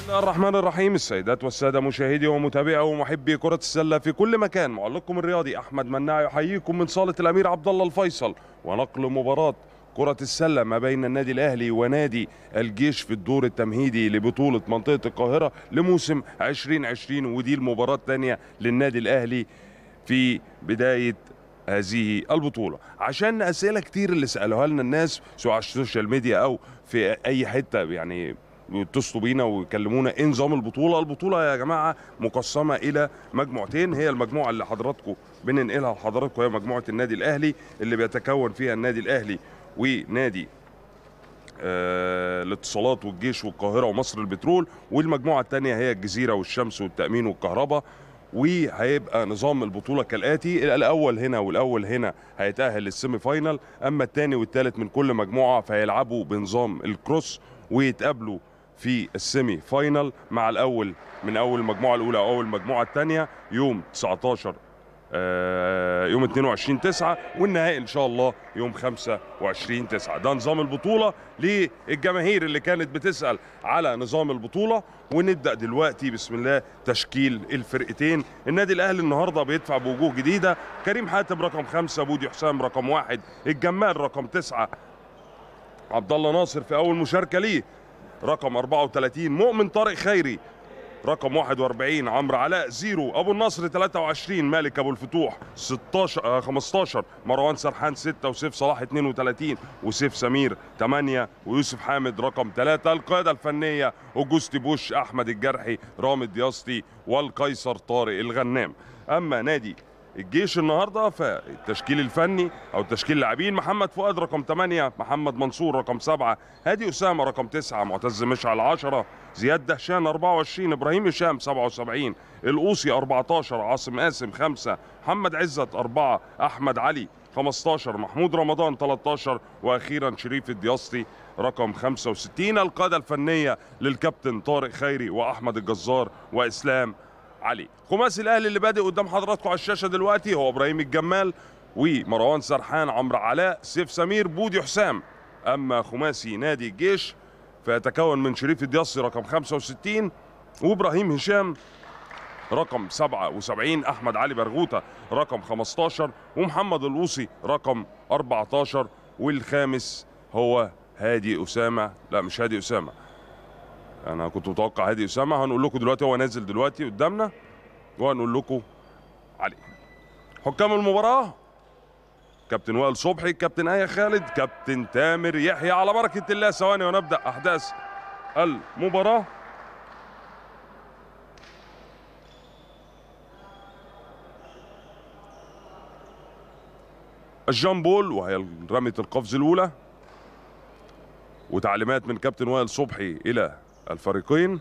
الله الرحمن الرحيم السيدات والسادة مشاهدي ومتابعي ومحبي كرة السلة في كل مكان معلقكم الرياضي أحمد مناع يحييكم من صالة الأمير عبد الله الفيصل ونقل مباراة كرة السلة ما بين النادي الأهلي ونادي الجيش في الدور التمهيدي لبطولة منطقة القاهرة لموسم 2020 ودي المباراة الثانية للنادي الأهلي في بداية هذه البطولة عشان أسئلة كتير اللي سألوها لنا الناس سواء على السوشيال ميديا أو في أي حتة يعني يتصلوا بينا ويكلمونا ايه نظام البطوله البطوله يا جماعه مقسمه الى مجموعتين هي المجموعه اللي حضراتكم بننقلها لحضراتكم هي مجموعه النادي الاهلي اللي بيتكون فيها النادي الاهلي ونادي آه الاتصالات والجيش والقاهره ومصر البترول والمجموعه الثانيه هي الجزيره والشمس والتامين والكهرباء وهيبقى نظام البطوله كالاتي الاول هنا والاول هنا هيتاهل للسيمي فاينال اما الثاني والثالث من كل مجموعه فهيلعبوا بنظام الكروس ويتقابلوا في السيمي فاينال مع الاول من اول المجموعه الاولى او اول المجموعه الثانيه يوم 19 آه، يوم 22 9 والنهائي ان شاء الله يوم 25 9 ده نظام البطوله للجماهير اللي كانت بتسال على نظام البطوله ونبدا دلوقتي بسم الله تشكيل الفرقتين النادي الاهلي النهارده بيدفع بوجوه جديده كريم حاتم رقم خمسة بودي حسام رقم واحد الجمال رقم تسعة عبد الله ناصر في اول مشاركه ليه رقم 34 مؤمن طارق خيري رقم 41 عمرو علاء زيرو ابو النصر 23 مالك ابو الفتوح 16 آه 15 مروان سرحان 6 وسيف صلاح 32 وسيف سمير 8 ويوسف حامد رقم 3 القياده الفنيه اوجوستي بوش احمد الجرحي رامي دياستي والقيصر طارق الغنام اما نادي الجيش النهارده فالتشكيل الفني او تشكيل اللاعبين محمد فؤاد رقم 8 محمد منصور رقم 7 هادي اسامه رقم 9 معتز مشعل 10 زياد دهشان 24 ابراهيم هشام 77 القوصي 14 عاصم قاسم 5 محمد عزت 4 احمد علي 15 محمود رمضان 13 واخيرا شريف الدياسطي رقم 65 القاده الفنيه للكابتن طارق خيري واحمد الجزار واسلام علي خماسي الاهلي اللي بادئ قدام حضراتكم على الشاشه دلوقتي هو ابراهيم الجمال ومروان سرحان عمرو علاء سيف سمير بودي حسام اما خماسي نادي الجيش فيتكون من شريف الدياصي رقم 65 وابراهيم هشام رقم 77 احمد علي برغوته رقم 15 ومحمد الوصي رقم 14 والخامس هو هادي اسامه لا مش هادي اسامه انا كنت متوقع هادي اسامه هنقول لكم دلوقتي هو نازل دلوقتي قدامنا وهنقول لكم عليه حكام المباراه كابتن وائل صبحي كابتن ايه خالد كابتن تامر يحيى على بركه الله ثواني ونبدا احداث المباراه الجامبول وهي رميه القفز الاولى وتعليمات من كابتن وائل صبحي الى الفريقين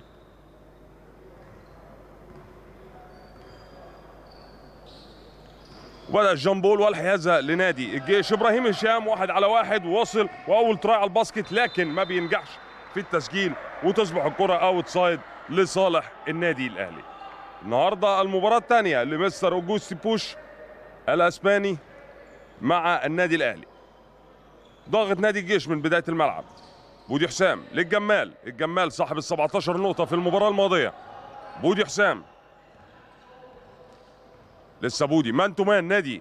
وبدا الجامبول والحيازه لنادي الجيش ابراهيم هشام واحد على واحد وصل واول تراي على الباسكت لكن ما بينجحش في التسجيل وتصبح الكره اوت سايد لصالح النادي الاهلي النهارده المباراه الثانيه لمستر اوجوستي بوش الاسباني مع النادي الاهلي ضاغط نادي الجيش من بدايه الملعب بودي حسام للجمال الجمال صاحب ال 17 نقطة في المباراة الماضية بودي حسام لسه بودي مان تو مان نادي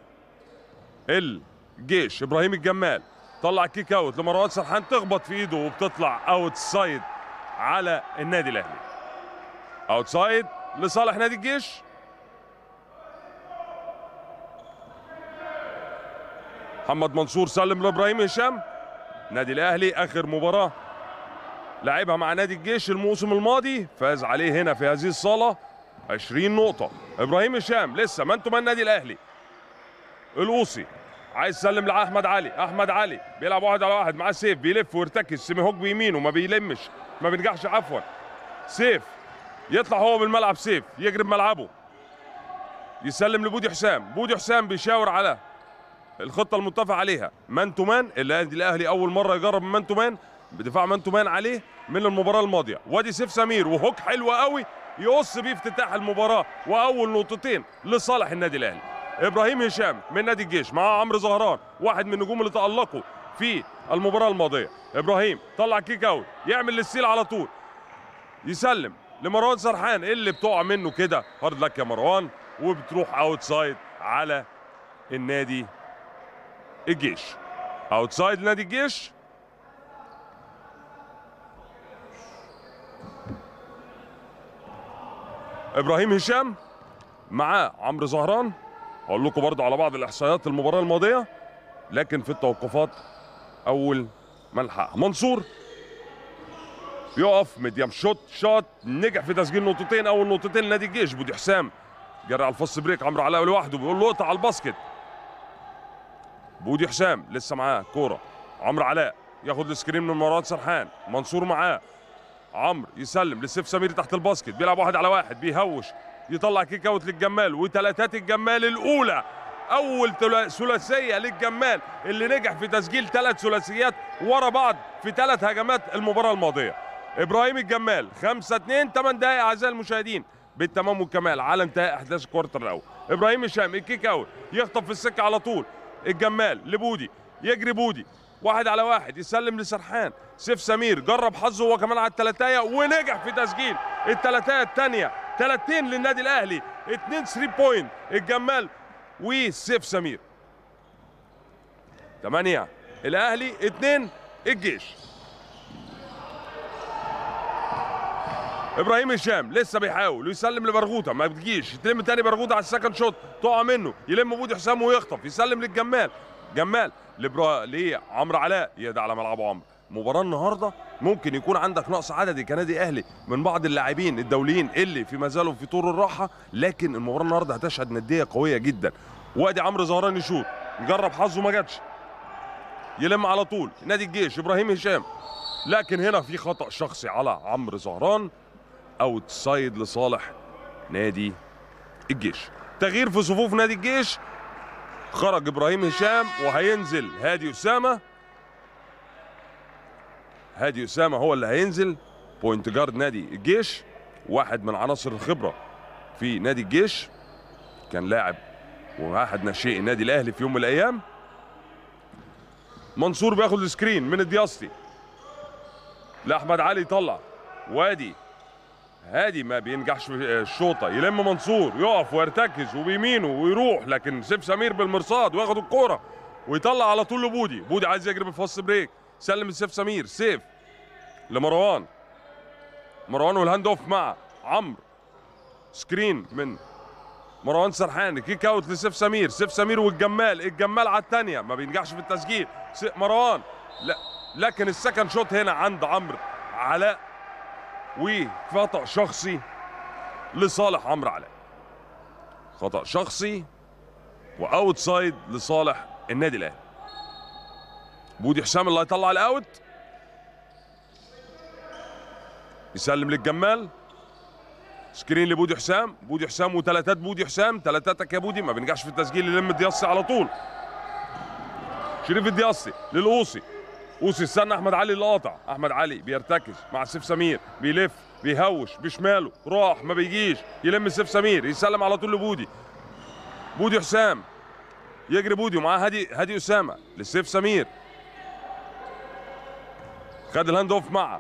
الجيش ابراهيم الجمال طلع كيك اوت لمروان سرحان تخبط في ايده وبتطلع اوت سايد على النادي الاهلي اوت سايد لصالح نادي الجيش محمد منصور سلم لابراهيم هشام نادي الاهلي اخر مباراه لعبها مع نادي الجيش الموسم الماضي فاز عليه هنا في هذه الصاله 20 نقطه ابراهيم هشام لسه ما انتم النادي الاهلي القوصي عايز يسلم لاحمد علي احمد علي بيلعب واحد على واحد معاه سيف بيلف ويرتكز سيمي هوك بيمينه ما بيلمش ما بينجحش عفوا سيف يطلع هو بالملعب سيف يجري بملعبه يسلم لبودي حسام بودي حسام بيشاور على الخطه المتفق عليها مان تو مان النادي الاهلي اول مره يجرب مان تو مان بدفاع مان تو مان عليه من المباراه الماضيه وادي سيف سمير وهوك حلو قوي يقص بيه افتتاح المباراه واول نقطتين لصالح النادي الاهلي ابراهيم هشام من نادي الجيش مع عمرو زهران واحد من النجوم اللي تالقوا في المباراه الماضيه ابراهيم طلع كيك اوت يعمل للسيل على طول يسلم لمروان سرحان اللي بتقع منه كده هارد لك يا مروان وبتروح اوتسايد على النادي الجيش اوتسايد نادي الجيش ابراهيم هشام معاه عمرو زهران هقول لكم برضه على بعض الاحصائيات المباراه الماضيه لكن في التوقفات اول ملحق منصور بيقف ميديم شوت شوت نجح في تسجيل نقطتين اول نقطتين لنادي الجيش بودي حسام جرى على الفاست بريك عمرو علاء لوحده بيقول له اقطع على الباسكت بودي حسام لسه معاه كوره عمرو علاء ياخد السكرين من مراد سرحان منصور معاه عمرو يسلم لسيف سمير تحت الباسكت بيلعب واحد على واحد بيهوش يطلع كيك اوت للجمال وثلاثات الجمال الاولى اول تلا- ثلاثيه للجمال اللي نجح في تسجيل ثلاث ثلاثيات ورا بعض في ثلاث هجمات المباراه الماضيه ابراهيم الجمال 5 2 8 دقائق اعزائي المشاهدين بالتمام والكمال على انتهاء احداث الكوارتر الاول ابراهيم هشام الكيك اوت يخطف في السكه على طول الجمال لبودي يجري بودي واحد على واحد يسلم لسرحان سيف سمير جرب حظه هو كمان على التلاتايه ونجح في تسجيل التلاتايه الثانيه تلاتين للنادي الاهلي اتنين 3 بوينت الجمال وسيف سمير ثمانية الاهلي اتنين الجيش ابراهيم هشام لسه بيحاول ويسلم لبرغوثه ما بتجيش يتلم تاني برغوثه على السكند شوت تقع منه يلم بودي حسام ويخطف يسلم للجمال جمال لبرا ليه عمرو علاء يدعى على ملعبه عمرو مباراة النهارده ممكن يكون عندك نقص عددي كنادي اهلي من بعض اللاعبين الدوليين اللي في ما زالوا في طور الراحه لكن المباراه النهارده هتشهد نديه قويه جدا وادي عمرو زهران يشوط جرب حظه ما جاتش يلم على طول نادي الجيش ابراهيم هشام لكن هنا في خطا شخصي على عمرو زهران اوت سايد لصالح نادي الجيش تغيير في صفوف نادي الجيش خرج ابراهيم هشام وهينزل هادي اسامه هادي اسامه هو اللي هينزل بوينت جارد نادي الجيش واحد من عناصر الخبره في نادي الجيش كان لاعب واحد ناشئ النادي الاهلي في يوم من الايام منصور بياخد السكرين من الدياستي لاحمد علي يطلع وادي هادي ما بينجحش في الشوطه يلم منصور يقف ويرتكز وبيمينه ويروح لكن سيف سمير بالمرصاد وياخد الكوره ويطلع على طول لبودي بودي عايز يجري بالفاست بريك سلم لسيف سمير سيف لمروان مروان والهاند اوف مع عمرو سكرين من مروان سرحان كيك اوت لسيف سمير سيف سمير والجمال الجمال على الثانيه ما بينجحش في التسجيل س- مروان لا لكن السكند شوت هنا عند عمرو علاء وخطا شخصي لصالح عمرو علاء خطا شخصي واوت سايد لصالح النادي الاهلي بودي حسام اللي هيطلع الاوت يسلم للجمال سكرين لبودي حسام بودي حسام وثلاثات بودي حسام ثلاثاتك يا بودي ما بينجحش في التسجيل يلم الدياصي على طول شريف الدياصي للقوصي قوصي استنى احمد علي اللي قاطع احمد علي بيرتكز مع سيف سمير بيلف بيهوش بشماله راح ما بيجيش يلم سيف سمير يسلم على طول لبودي بودي حسام يجري بودي ومعاه هادي هادي اسامه لسيف سمير خد الهاند اوف معه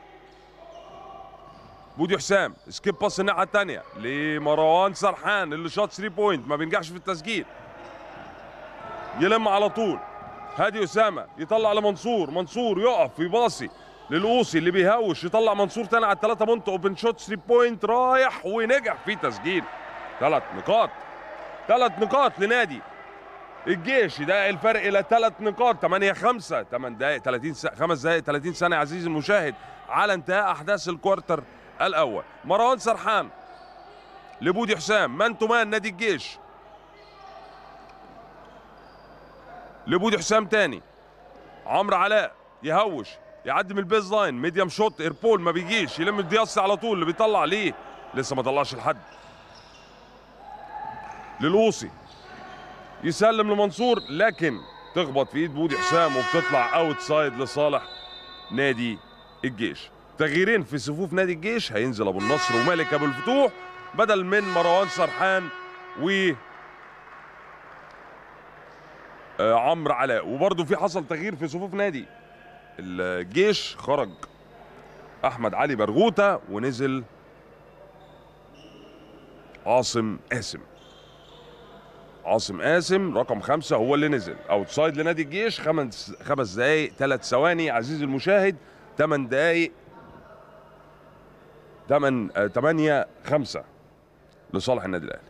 بودي حسام سكيب باس الناحيه الثانيه لمروان سرحان اللي شاط 3 بوينت ما بينجحش في التسجيل يلم على طول هادي اسامه يطلع لمنصور منصور يقف يباصي للقوصي اللي بيهوش يطلع منصور تاني على الثلاثه بونت اوبن شوت 3 بوينت رايح ونجح في تسجيل ثلاث نقاط ثلاث نقاط لنادي الجيش ده الفرق الى ثلاث نقاط 8 5 8 دقائق 30 س... 5 دقائق 30 ثانيه عزيزي المشاهد على انتهاء احداث الكوارتر الاول مروان سرحان لبودي حسام مان تو مان نادي الجيش لبودي حسام تاني عمرو علاء يهوش يعدي من البيز لاين ميديم شوت ايربول ما بيجيش يلم الدياس على طول اللي بيطلع ليه لسه ما طلعش لحد للوصي يسلم لمنصور لكن تخبط في ايد بودي حسام وبتطلع اوت سايد لصالح نادي الجيش تغييرين في صفوف نادي الجيش هينزل ابو النصر ومالك ابو الفتوح بدل من مروان سرحان و آه، عمرو علاء وبرضه في حصل تغيير في صفوف نادي الجيش خرج احمد علي برغوته ونزل عاصم قاسم عاصم قاسم رقم خمسة هو اللي نزل اوتسايد لنادي الجيش خمس خمس دقايق ثلاث ثواني عزيزي المشاهد ثمان دقايق ثمان آه، ثمانية خمسة لصالح النادي الاهلي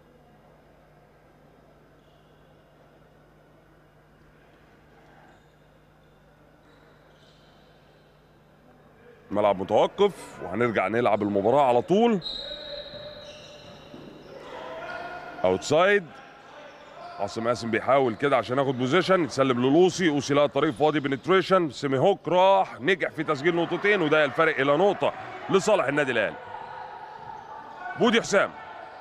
ملعب متوقف وهنرجع نلعب المباراة على طول اوتسايد عاصم قاسم بيحاول كده عشان ياخد بوزيشن يتسلم للوصي اوصي لقى طريق فاضي بنتريشن سيمي هوك راح نجح في تسجيل نقطتين وده الفرق الى نقطه لصالح النادي الاهلي بودي حسام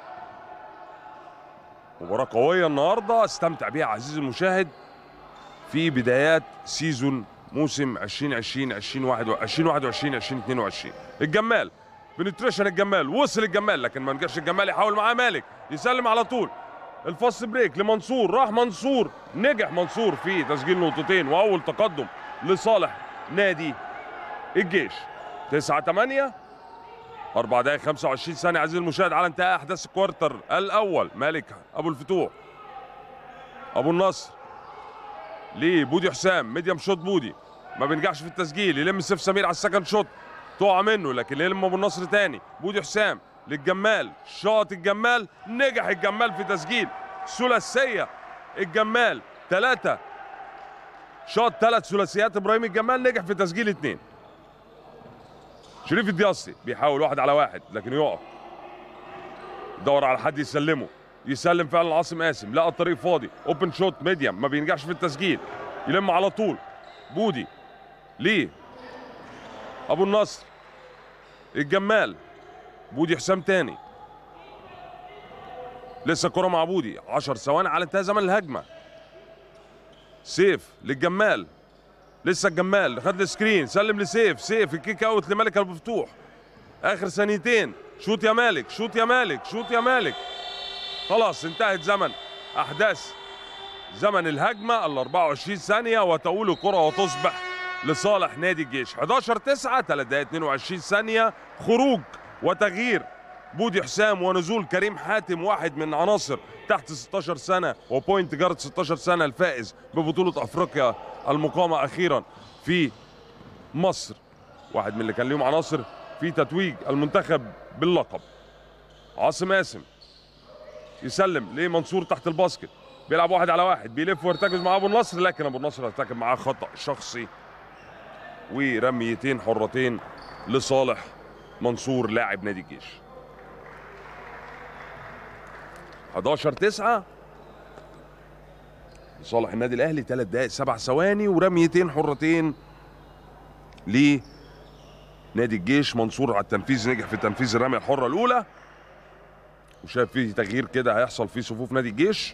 مباراة قوية النهاردة استمتع بيها عزيزي المشاهد في بدايات سيزون موسم 2020 2021 2022 الجمال بنتريشن الجمال وصل الجمال لكن ما نجحش الجمال يحاول معاه مالك يسلم على طول الفاست بريك لمنصور راح منصور نجح منصور في تسجيل نقطتين واول تقدم لصالح نادي الجيش 9 8 4 دقائق 25 ثانية عزيزي المشاهد على انتهاء أحداث الكوارتر الأول مالك أبو الفتوح أبو النصر لبودي حسام ميديم شوت بودي ما بينجحش في التسجيل يلم سيف سمير على السكند شوت تقع منه لكن يلم ابو النصر تاني بودي حسام للجمال شاط الجمال نجح الجمال في تسجيل ثلاثيه الجمال ثلاثه شاط ثلاث ثلاثيات ابراهيم الجمال نجح في تسجيل اثنين شريف الدياصي بيحاول واحد على واحد لكن يقف يدور على حد يسلمه يسلم فعلا عاصم قاسم لقى الطريق فاضي اوبن شوت ميديم ما بينجحش في التسجيل يلم على طول بودي ليه ابو النصر الجمال بودي حسام تاني لسه الكرة مع بودي 10 ثواني على انتهاء زمن الهجمة سيف للجمال لسه الجمال خد السكرين سلم لسيف سيف الكيك اوت لملك ابو فتوح اخر ثانيتين شوت يا مالك شوت يا مالك شوت يا مالك خلاص انتهت زمن احداث زمن الهجمه ال 24 ثانيه وتؤول الكره وتصبح لصالح نادي الجيش 11 9 3 دقائق 22 ثانيه خروج وتغيير بودي حسام ونزول كريم حاتم واحد من عناصر تحت 16 سنه وبوينت جارد 16 سنه الفائز ببطوله افريقيا المقامه اخيرا في مصر واحد من اللي كان ليهم عناصر في تتويج المنتخب باللقب عاصم قاسم يسلم لمنصور تحت الباسكت بيلعب واحد على واحد بيلف ويرتكز مع ابو النصر لكن ابو النصر ارتكب معاه خطا شخصي ورميتين حرتين لصالح منصور لاعب نادي الجيش 11 9 لصالح النادي الاهلي 3 دقائق 7 ثواني ورميتين حرتين ل نادي الجيش منصور على التنفيذ نجح في تنفيذ الرميه الحره الاولى وشايف فيه تغيير كده هيحصل في صفوف نادي الجيش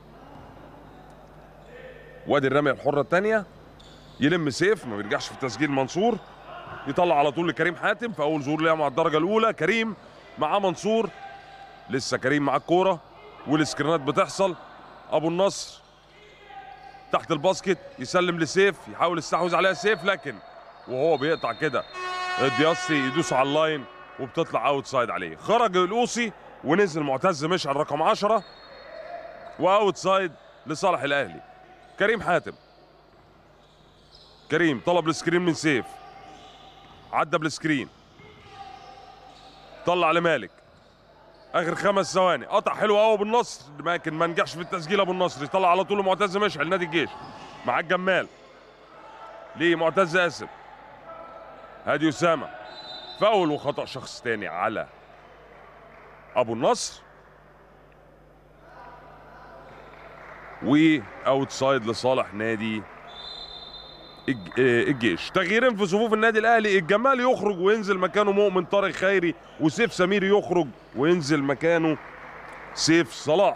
وادي الرميه الحره الثانيه يلم سيف ما بيرجعش في تسجيل منصور يطلع على طول لكريم حاتم في اول ظهور ليها مع الدرجه الاولى كريم مع منصور لسه كريم مع الكوره والسكرينات بتحصل ابو النصر تحت الباسكت يسلم لسيف يحاول يستحوذ عليها سيف لكن وهو بيقطع كده الدياسي يدوس على اللاين وبتطلع اوت سايد عليه خرج الاوسي ونزل معتز مشعل رقم 10 واوت سايد لصالح الاهلي كريم حاتم كريم طلب السكرين من سيف عدى بالسكرين طلع لمالك اخر خمس ثواني قطع حلو قوي بالنصر لكن ما نجحش في التسجيل ابو النصر يطلع على طول معتز مشعل نادي الجيش مع الجمال ليه معتز اسف هادي اسامه فاول وخطا شخص تاني على ابو النصر واوتسايد لصالح نادي الج- آه، الجيش تغييرين في صفوف النادي الاهلي الجمال يخرج وينزل مكانه مؤمن طارق خيري وسيف سمير يخرج وينزل مكانه سيف صلاح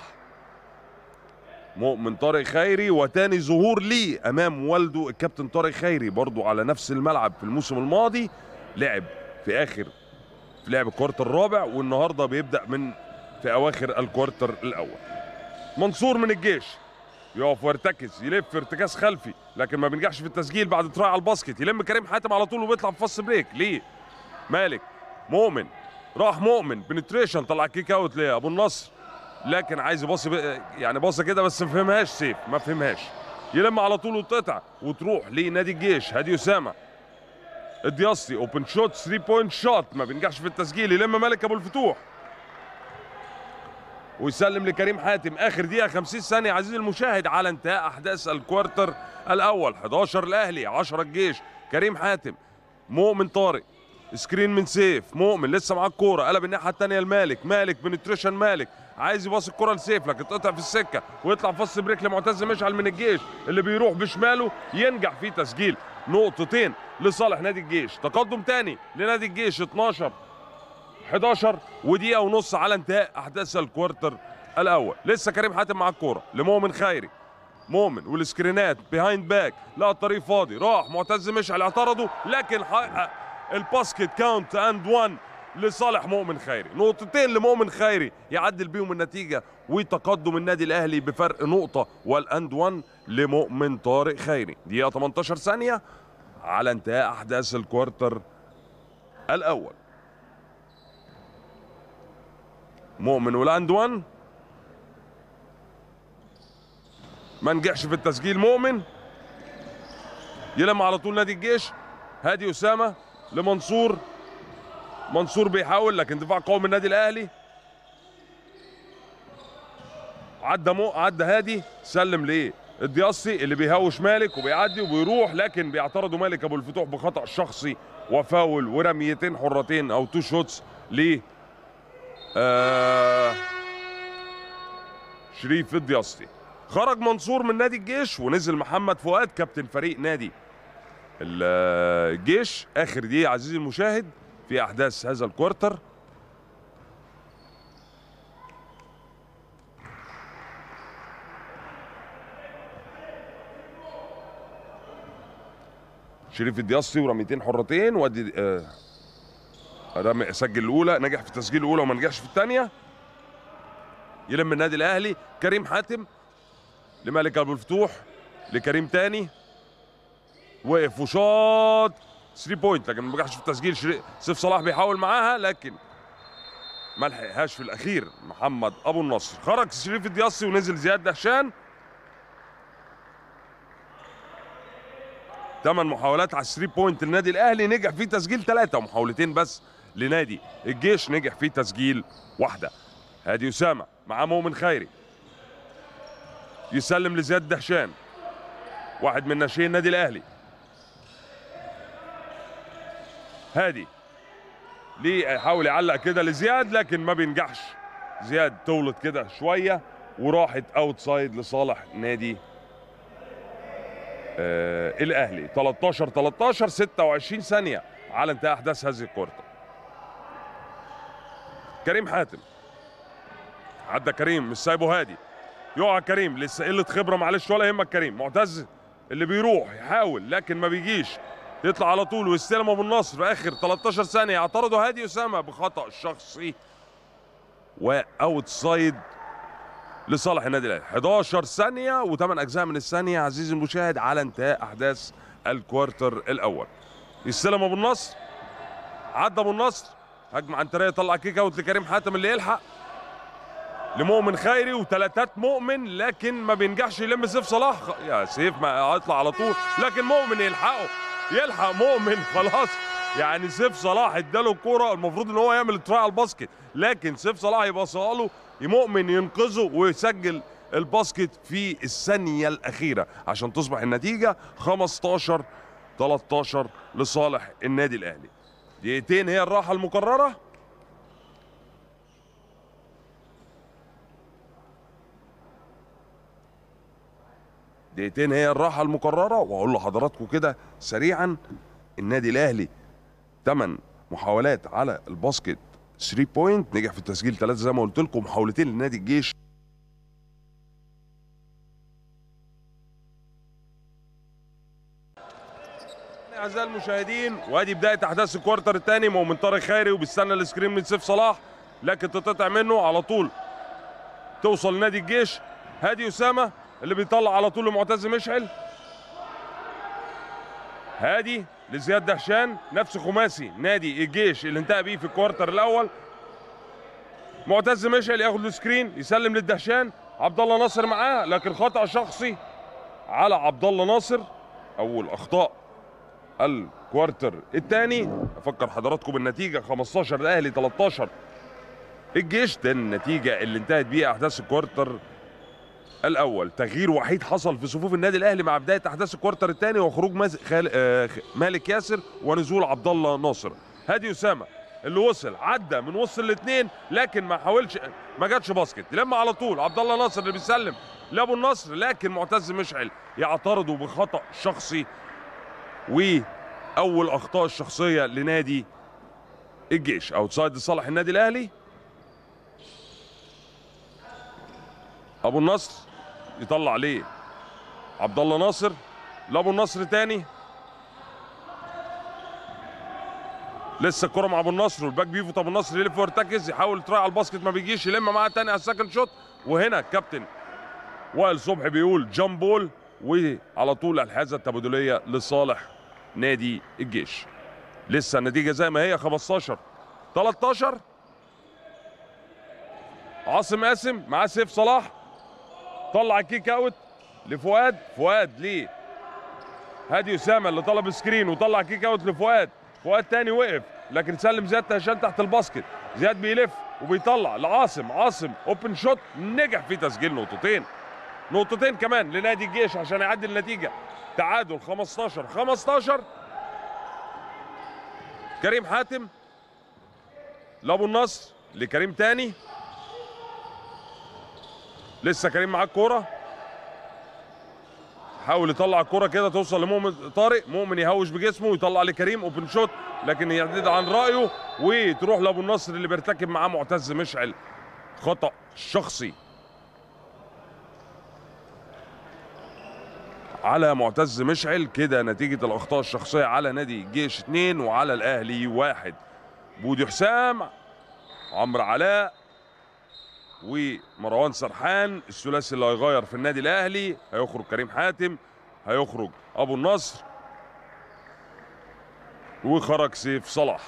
مؤمن طارق خيري وتاني ظهور ليه امام والده الكابتن طارق خيري برضو على نفس الملعب في الموسم الماضي لعب في اخر في لعب الكوارتر الرابع والنهارده بيبدا من في اواخر الكوارتر الاول منصور من الجيش يقف ويرتكز يلف ارتكاز خلفي لكن ما بينجحش في التسجيل بعد تراي على الباسكت يلم كريم حاتم على طول وبيطلع في فاست بريك ليه مالك مؤمن راح مؤمن بنتريشن طلع كيك اوت لابو النصر لكن عايز يباصي ب- يعني باصه كده بس ما فهمهاش سيف ما فهمهاش يلم على طول وتقطع وتروح لنادي الجيش هادي اسامه الدياصي اوبن شوت 3 بوينت شوت ما بينجحش في التسجيل يلم مالك ابو الفتوح ويسلم لكريم حاتم اخر دقيقه 50 ثانيه عزيزي المشاهد على انتهاء احداث الكوارتر الاول 11 الاهلي 10 الجيش كريم حاتم مؤمن طارق سكرين من سيف مؤمن لسه معاه الكوره قلب الناحيه الثانيه لمالك مالك بنتريشن مالك عايز يباص الكره لسيف لكن تقطع في السكه ويطلع فص بريك لمعتز مشعل من الجيش اللي بيروح بشماله ينجح في تسجيل نقطتين لصالح نادي الجيش تقدم تاني لنادي الجيش 12 11 ودقيقه ونص على انتهاء احداث الكوارتر الاول لسه كريم حاتم مع الكوره لمؤمن خيري مؤمن والسكرينات بيهايند باك لا الطريق فاضي راح معتز مشعل اعترضوا لكن حقق الباسكت كاونت اند 1 لصالح مؤمن خيري نقطتين لمؤمن خيري يعدل بيهم النتيجه وتقدم النادي الاهلي بفرق نقطه والاند 1 لمؤمن طارق خيري دقيقه 18 ثانيه على انتهاء احداث الكوارتر الاول مؤمن والاند 1 ما نجحش في التسجيل مؤمن يلم على طول نادي الجيش هادي اسامه لمنصور منصور بيحاول لكن دفاع قوي من النادي الاهلي عدى مو عدى هادي سلم ليه الدياصي اللي بيهوش مالك وبيعدي وبيروح لكن بيعترضوا مالك ابو الفتوح بخطا شخصي وفاول ورميتين حرتين او تو شوتس ل آه شريف الدياصي خرج منصور من نادي الجيش ونزل محمد فؤاد كابتن فريق نادي ال- الجيش اخر دقيقه عزيزي المشاهد في احداث هذا الكوارتر شريف الدياصي ورميتين حرتين وادي آه رمي سجل الاولى نجح في تسجيل الاولى وما نجحش في الثانيه يلم النادي الاهلي كريم حاتم لمالك ابو الفتوح لكريم تاني وقف وشاط 3 بوينت لكن ما نجحش في التسجيل شري... سيف صلاح بيحاول معاها لكن ما لحقهاش في الاخير محمد ابو النصر خرج شريف الدياصي ونزل زياد دهشان ثمان محاولات على 3 بوينت للنادي الاهلي نجح في تسجيل ثلاثه ومحاولتين بس لنادي الجيش نجح في تسجيل واحده هادي اسامه مع مؤمن خيري يسلم لزياد دهشان واحد من ناشئين النادي الاهلي هادي ليه يحاول يعلق كده لزياد لكن ما بينجحش زياد طولت كده شويه وراحت اوتسايد لصالح نادي آه الاهلي 13 13 26 ثانيه على انتهاء احداث هذه الكورته كريم حاتم عدى كريم مش سايبه هادي يقع كريم لسه قله خبره معلش ولا يهمك كريم معتز اللي بيروح يحاول لكن ما بيجيش يطلع على طول ويستلم ابو النصر في اخر 13 ثانيه يعترضوا هادي اسامه بخطا شخصي واوت سايد لصالح النادي الاهلي 11 ثانيه و8 اجزاء من الثانيه عزيزي المشاهد على انتهاء احداث الكوارتر الاول يستلم ابو النصر عدى ابو النصر هجمه عنتريه طلع كيك اوت لكريم حاتم اللي يلحق لمؤمن خيري وثلاثات مؤمن لكن ما بينجحش يلم سيف صلاح يا سيف ما هيطلع على طول لكن مؤمن يلحقه يلحق مؤمن خلاص يعني سيف صلاح اداله الكوره المفروض ان هو يعمل التراي على الباسكت لكن سيف صلاح يبصها له مؤمن ينقذه ويسجل الباسكت في الثانيه الاخيره عشان تصبح النتيجه 15 13 لصالح النادي الاهلي دقيقتين هي الراحه المقرره دقيقتين هي الراحه المقرره واقول لحضراتكم كده سريعا النادي الاهلي 8 محاولات على الباسكت 3 بوينت نجح في التسجيل ثلاثه زي ما قلت لكم محاولتين لنادي الجيش اعزائي المشاهدين وادي بدايه احداث الكوارتر الثاني مؤمن طارق خيري وبيستنى السكرين من سيف صلاح لكن تتقطع منه على طول توصل لنادي الجيش هادي اسامه اللي بيطلع على طول لمعتز مشعل هادي لزياد دهشان نفس خماسي نادي الجيش اللي انتهى بيه في الكوارتر الاول معتز مشعل ياخد السكرين يسلم للدهشان عبد الله ناصر معاه لكن خطا شخصي على عبد الله ناصر اول اخطاء الكوارتر الثاني افكر حضراتكم بالنتيجه 15 الاهلي 13 الجيش ده النتيجه اللي انتهت بيها احداث الكوارتر الاول تغيير وحيد حصل في صفوف النادي الاهلي مع بدايه احداث الكوارتر الثاني وخروج مز... خال... آه... مالك ياسر ونزول عبد الله ناصر هادي اسامه اللي وصل عدى من وسط الاثنين لكن ما حاولش ما جاتش باسكت لما على طول عبد الله ناصر اللي بيسلم لابو النصر لكن معتز مشعل يعترضه بخطا شخصي واول اخطاء الشخصيه لنادي الجيش اوتسايد لصالح النادي الاهلي ابو النصر يطلع عليه عبد الله ناصر لابو النصر تاني لسه الكره مع ابو النصر والباك بيفوت ابو النصر يلف ويرتكز يحاول يتراعى على الباسكت ما بيجيش يلم معاه تاني على السكند شوت وهنا الكابتن وائل صبحي بيقول جامب بول وعلى طول الحازه التبادليه لصالح نادي الجيش لسه النتيجه زي ما هي 15 13 عاصم قاسم معاه سيف صلاح طلع الكيك اوت لفؤاد فؤاد ليه هادي اسامه اللي طلب سكرين وطلع كيك اوت لفؤاد فؤاد تاني وقف لكن سلم زياد هشام تحت الباسكت زياد بيلف وبيطلع لعاصم عاصم اوبن شوت نجح في تسجيل نقطتين نقطتين كمان لنادي الجيش عشان يعدل النتيجه تعادل 15 15 كريم حاتم لابو النصر لكريم تاني لسه كريم معاه الكوره حاول يطلع الكرة كده توصل لمؤمن طارق مؤمن يهوش بجسمه ويطلع لكريم اوبن شوت لكن يعدد عن رايه وتروح لابو النصر اللي بيرتكب معاه معتز مشعل خطا شخصي على معتز مشعل كده نتيجة الأخطاء الشخصية على نادي الجيش اثنين وعلى الأهلي واحد بودي حسام عمرو علاء ومروان سرحان الثلاثي اللي هيغير في النادي الاهلي هيخرج كريم حاتم هيخرج ابو النصر وخرج سيف صلاح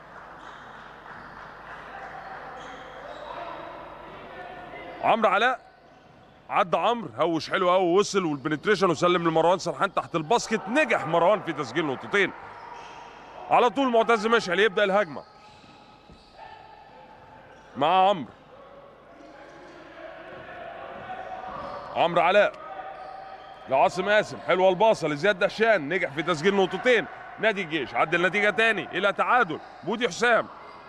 عمرو علاء عدى عمرو هوش حلو قوي ووصل والبنتريشن وسلم لمروان سرحان تحت الباسكت نجح مروان في تسجيل نقطتين على طول معتز مشعل يبدا الهجمه مع عمرو عمرو علاء لعاصم قاسم حلوه الباصه لزياد دهشان نجح في تسجيل نقطتين نادي الجيش عدل النتيجه تاني الى تعادل بودي حسام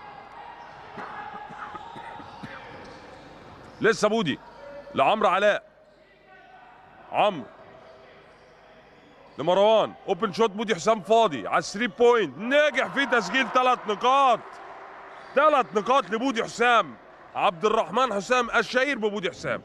لسه بودي لعمرو علاء عمرو لمروان اوبن شوت بودي حسام فاضي على 3 بوينت نجح في تسجيل ثلاث نقاط ثلاث نقاط لبودي حسام عبد الرحمن حسام الشهير ببودي حسام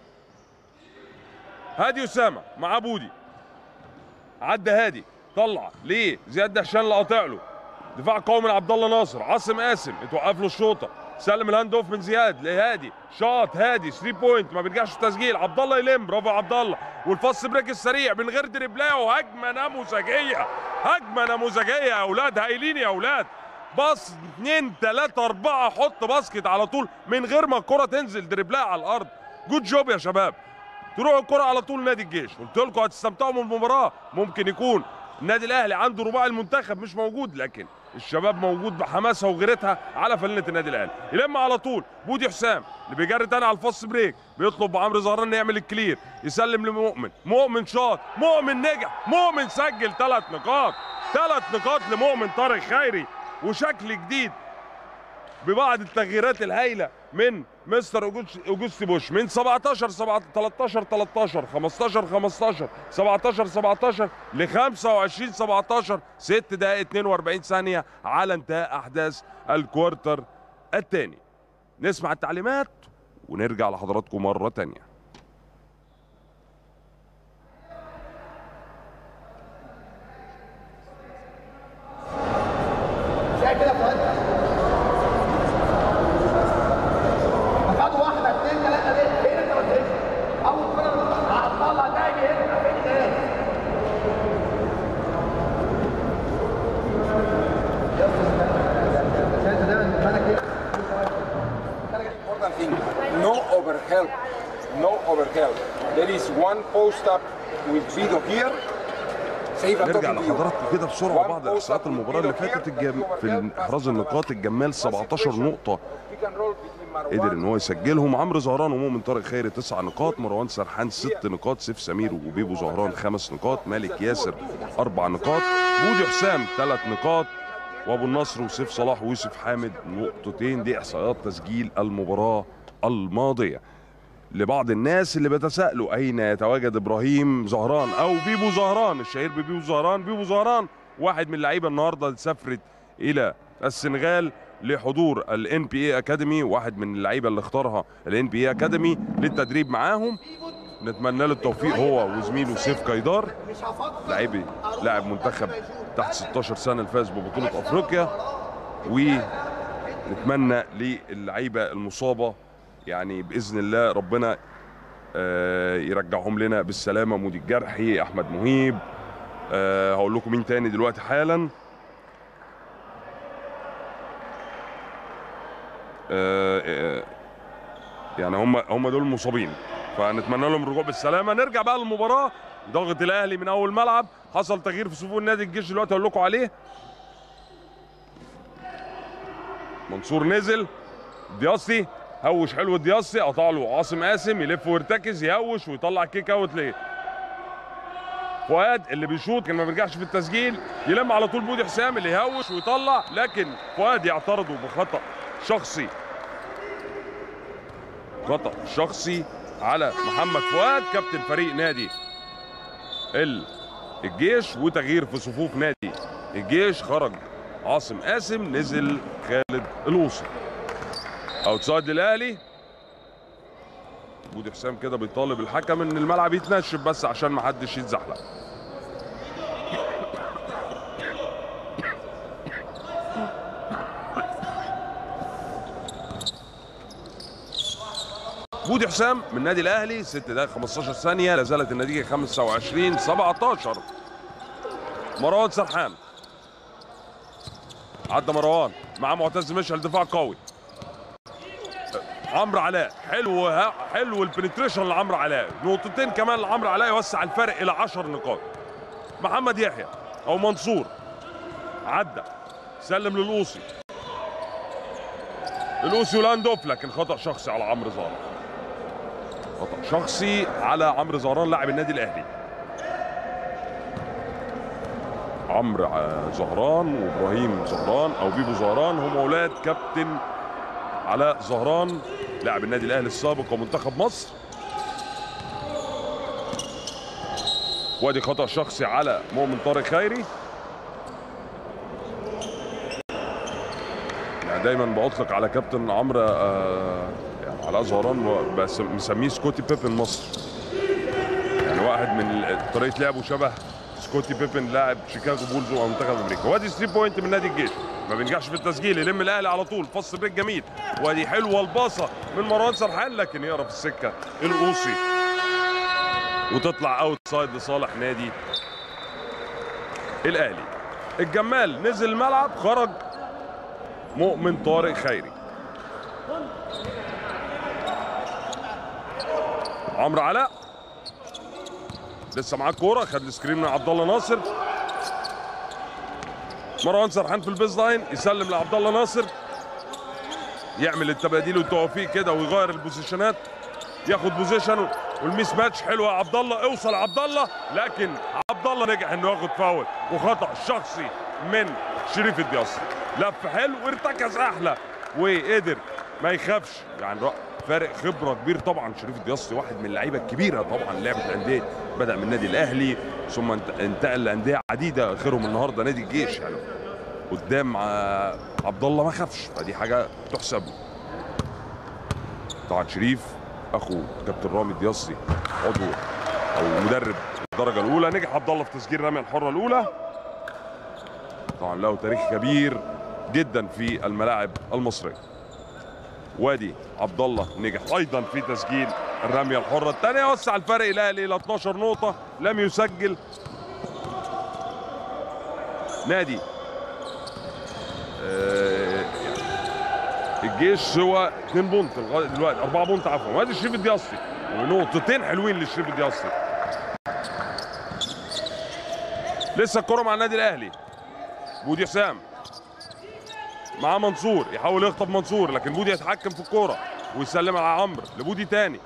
هادي اسامه مع بودي عدى هادي طلع ليه زياد دهشان اللي قاطع له دفاع قوي من عبد الله ناصر عاصم قاسم اتوقف له الشوطه سلم الهاند اوف من زياد لهادي شاط هادي 3 بوينت ما بيرجعش التسجيل عبد الله يلم برافو عبد الله والفاست بريك السريع من غير دربلايه وهجمه نموذجيه هجمه نموذجيه يا اولاد هايلين يا اولاد باص 2 3 4 حط باسكت على طول من غير ما الكره تنزل دربلايه على الارض جود جوب يا شباب تروح الكره على طول نادي الجيش قلت لكم هتستمتعوا من المباراه ممكن يكون النادي الاهلي عنده رباعي المنتخب مش موجود لكن الشباب موجود بحماسها وغيرتها على فلنه النادي الاهلي يلم على طول بودي حسام اللي بيجري تاني على الفاست بريك بيطلب عمرو زهران يعمل الكلير يسلم لمؤمن مؤمن شاط مؤمن نجح مؤمن سجل ثلاث نقاط ثلاث نقاط لمؤمن طارق خيري وشكل جديد ببعض التغييرات الهائله من مستر اوجوستي بوش من 17 13 13 15 15 17 17 ل 25 17 6 دقائق 42 ثانيه على انتهاء احداث الكوارتر الثاني نسمع التعليمات ونرجع لحضراتكم مره ثانيه زي كده فؤاد خدوا واحده اثنين ثلاثه ليه؟ فين انت قلت اول كره هتطلع ده يجي هنا فين ده؟ انت دايما بالك ايه؟ more than think. overheld. There is one post up with Vido here. Save I'm نرجع talking to you. لحضراتكم كده بسرعه بعض احصائيات المباراه اللي فاتت الجم... في احراز النقاط الجمال 17 نقطه Pick and roll between قدر ان Marwan هو يسجلهم عمرو زهران ومؤمن طارق خيري تسع نقاط مروان سرحان ست نقاط سيف سمير وبيبو زهران خمس نقاط مالك ياسر اربع نقاط بودي حسام ثلاث نقاط وابو النصر وسيف صلاح ويوسف حامد نقطتين دي احصائيات تسجيل المباراه الماضيه لبعض الناس اللي بيتساءلوا اين يتواجد ابراهيم زهران او بيبو زهران الشهير ببيبو زهران بيبو زهران واحد من اللعيبه النهارده اللي سافرت الى السنغال لحضور الان بي اي اكاديمي واحد من اللعيبه اللي اختارها الان بي اي اكاديمي للتدريب معاهم نتمنى له التوفيق هو وزميله سيف كايدار مش هفكر لعيبي لاعب منتخب تحت 16 سنه الفاز ببطوله افريقيا ونتمنى للعيبه المصابه يعني باذن الله ربنا آه، يرجعهم لنا بالسلامه مودي الجرحي احمد مهيب آه، هقول لكم مين تاني دلوقتي حالا آه، آه، يعني هم هم دول المصابين فنتمنى لهم الرجوع بالسلامه نرجع بقى للمباراه ضغط الاهلي من اول ملعب حصل تغيير في صفوف النادي الجيش دلوقتي هقول لكم عليه منصور نزل دياسي هوش حلو الدياسي قطع له عاصم قاسم يلف ويرتكز يهوش ويطلع كيك اوت ليه فؤاد اللي بيشوط كان ما بيرجعش في التسجيل يلم على طول بودي حسام اللي يهوش ويطلع لكن فؤاد يعترضه بخطا شخصي خطا شخصي على محمد فؤاد كابتن فريق نادي ال- الجيش وتغيير في صفوف نادي الجيش خرج عاصم قاسم نزل خالد الوصي اوتسايد للاهلي بودي حسام كده بيطالب الحكم ان الملعب يتنشف بس عشان ما حدش يتزحلق بودي حسام من النادي الاهلي 6 دقائق 15 ثانيه لا زالت النتيجه 25 17 مروان سرحان عدى مروان مع معتز مشعل دفاع قوي عمرو علاء حلو ها- حلو البنتريشن لعمرو علاء نقطتين كمان لعمرو علاء يوسع الفرق الى 10 نقاط محمد يحيى او منصور عدى سلم للقوسي القوسي ولاند اوف لكن خطا شخصي على عمرو زهران خطا شخصي على عمرو زهران لاعب النادي الاهلي عمرو ع- زهران وابراهيم زهران او بيبو زهران هم اولاد كابتن علاء زهران لاعب النادي الاهلي السابق ومنتخب مصر وادي خطا شخصي على مؤمن طارق خيري يعني دايما بأطلق على كابتن عمرو آه، يعني علاء زهران و- بس مسميه سكوتي بيبن مصر يعني واحد من ال- طريقه لعبه شبه سكوتي بيبن لاعب شيكاغو بولز ومنتخب امريكا وادي 3 بوينت من نادي الجيش ما بينجحش في التسجيل يلم الاهلي على طول فص بريك جميل وادي حلوه الباصه من مروان سرحان لكن يقرا في السكه القوسي وتطلع اوت سايد لصالح نادي الاهلي الجمال نزل الملعب خرج مؤمن طارق خيري عمرو علاء لسه معاه الكوره خد السكرين من عبد الله ناصر مروان سرحان في البيز لاين يسلم لعبد الله ناصر يعمل التباديل والتوفيق كده ويغير البوزيشنات ياخد بوزيشن والميس ماتش حلوه يا عبد الله اوصل عبد الله لكن عبد الله نجح انه ياخد فاول وخطا شخصي من شريف الدياسي لف حلو وارتكز احلى وقدر ما يخافش يعني رأ- فارق خبره كبير طبعا شريف الدياسي واحد من اللعيبه الكبيره طبعا لعبه الانديه بدا من النادي الاهلي ثم انت- انتقل لانديه عديده اخرهم النهارده نادي الجيش يعني قدام ع- عبد الله ما خافش فدي حاجه تحسب له طبعا شريف اخو كابتن رامي الدياسي عضو او مدرب الدرجه الاولى نجح عبد الله في تسجيل رمي الحره الاولى طبعا له تاريخ كبير جدا في الملاعب المصريه وادي عبد الله نجح ايضا في تسجيل الرميه الحره الثانيه وسع الفرق الاهلي الى 12 نقطه لم يسجل نادي آه، الجيش هو 2 بونت لغايه دلوقتي 4 بونت عفوا وادي شريف الدياسي ونقطتين حلوين لشريف الدياصي لسه الكرة مع النادي الاهلي بودي حسام مع منصور يحاول يخطب منصور لكن بودي يتحكم في الكرة ويسلم على عمرو لبودي تاني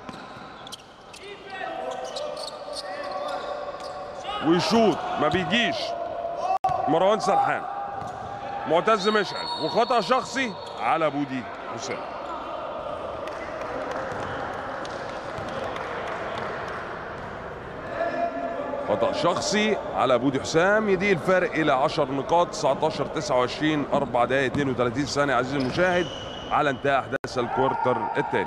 ويشوط ما بيجيش مروان سرحان معتز مشعل وخطأ شخصي على بودي حسام خطأ شخصي على بودي حسام يدي الفارق إلى 10 نقاط 19 29 4 دقائق 32 ثانية عزيزي المشاهد على انتهاء أحداث الكوارتر الثاني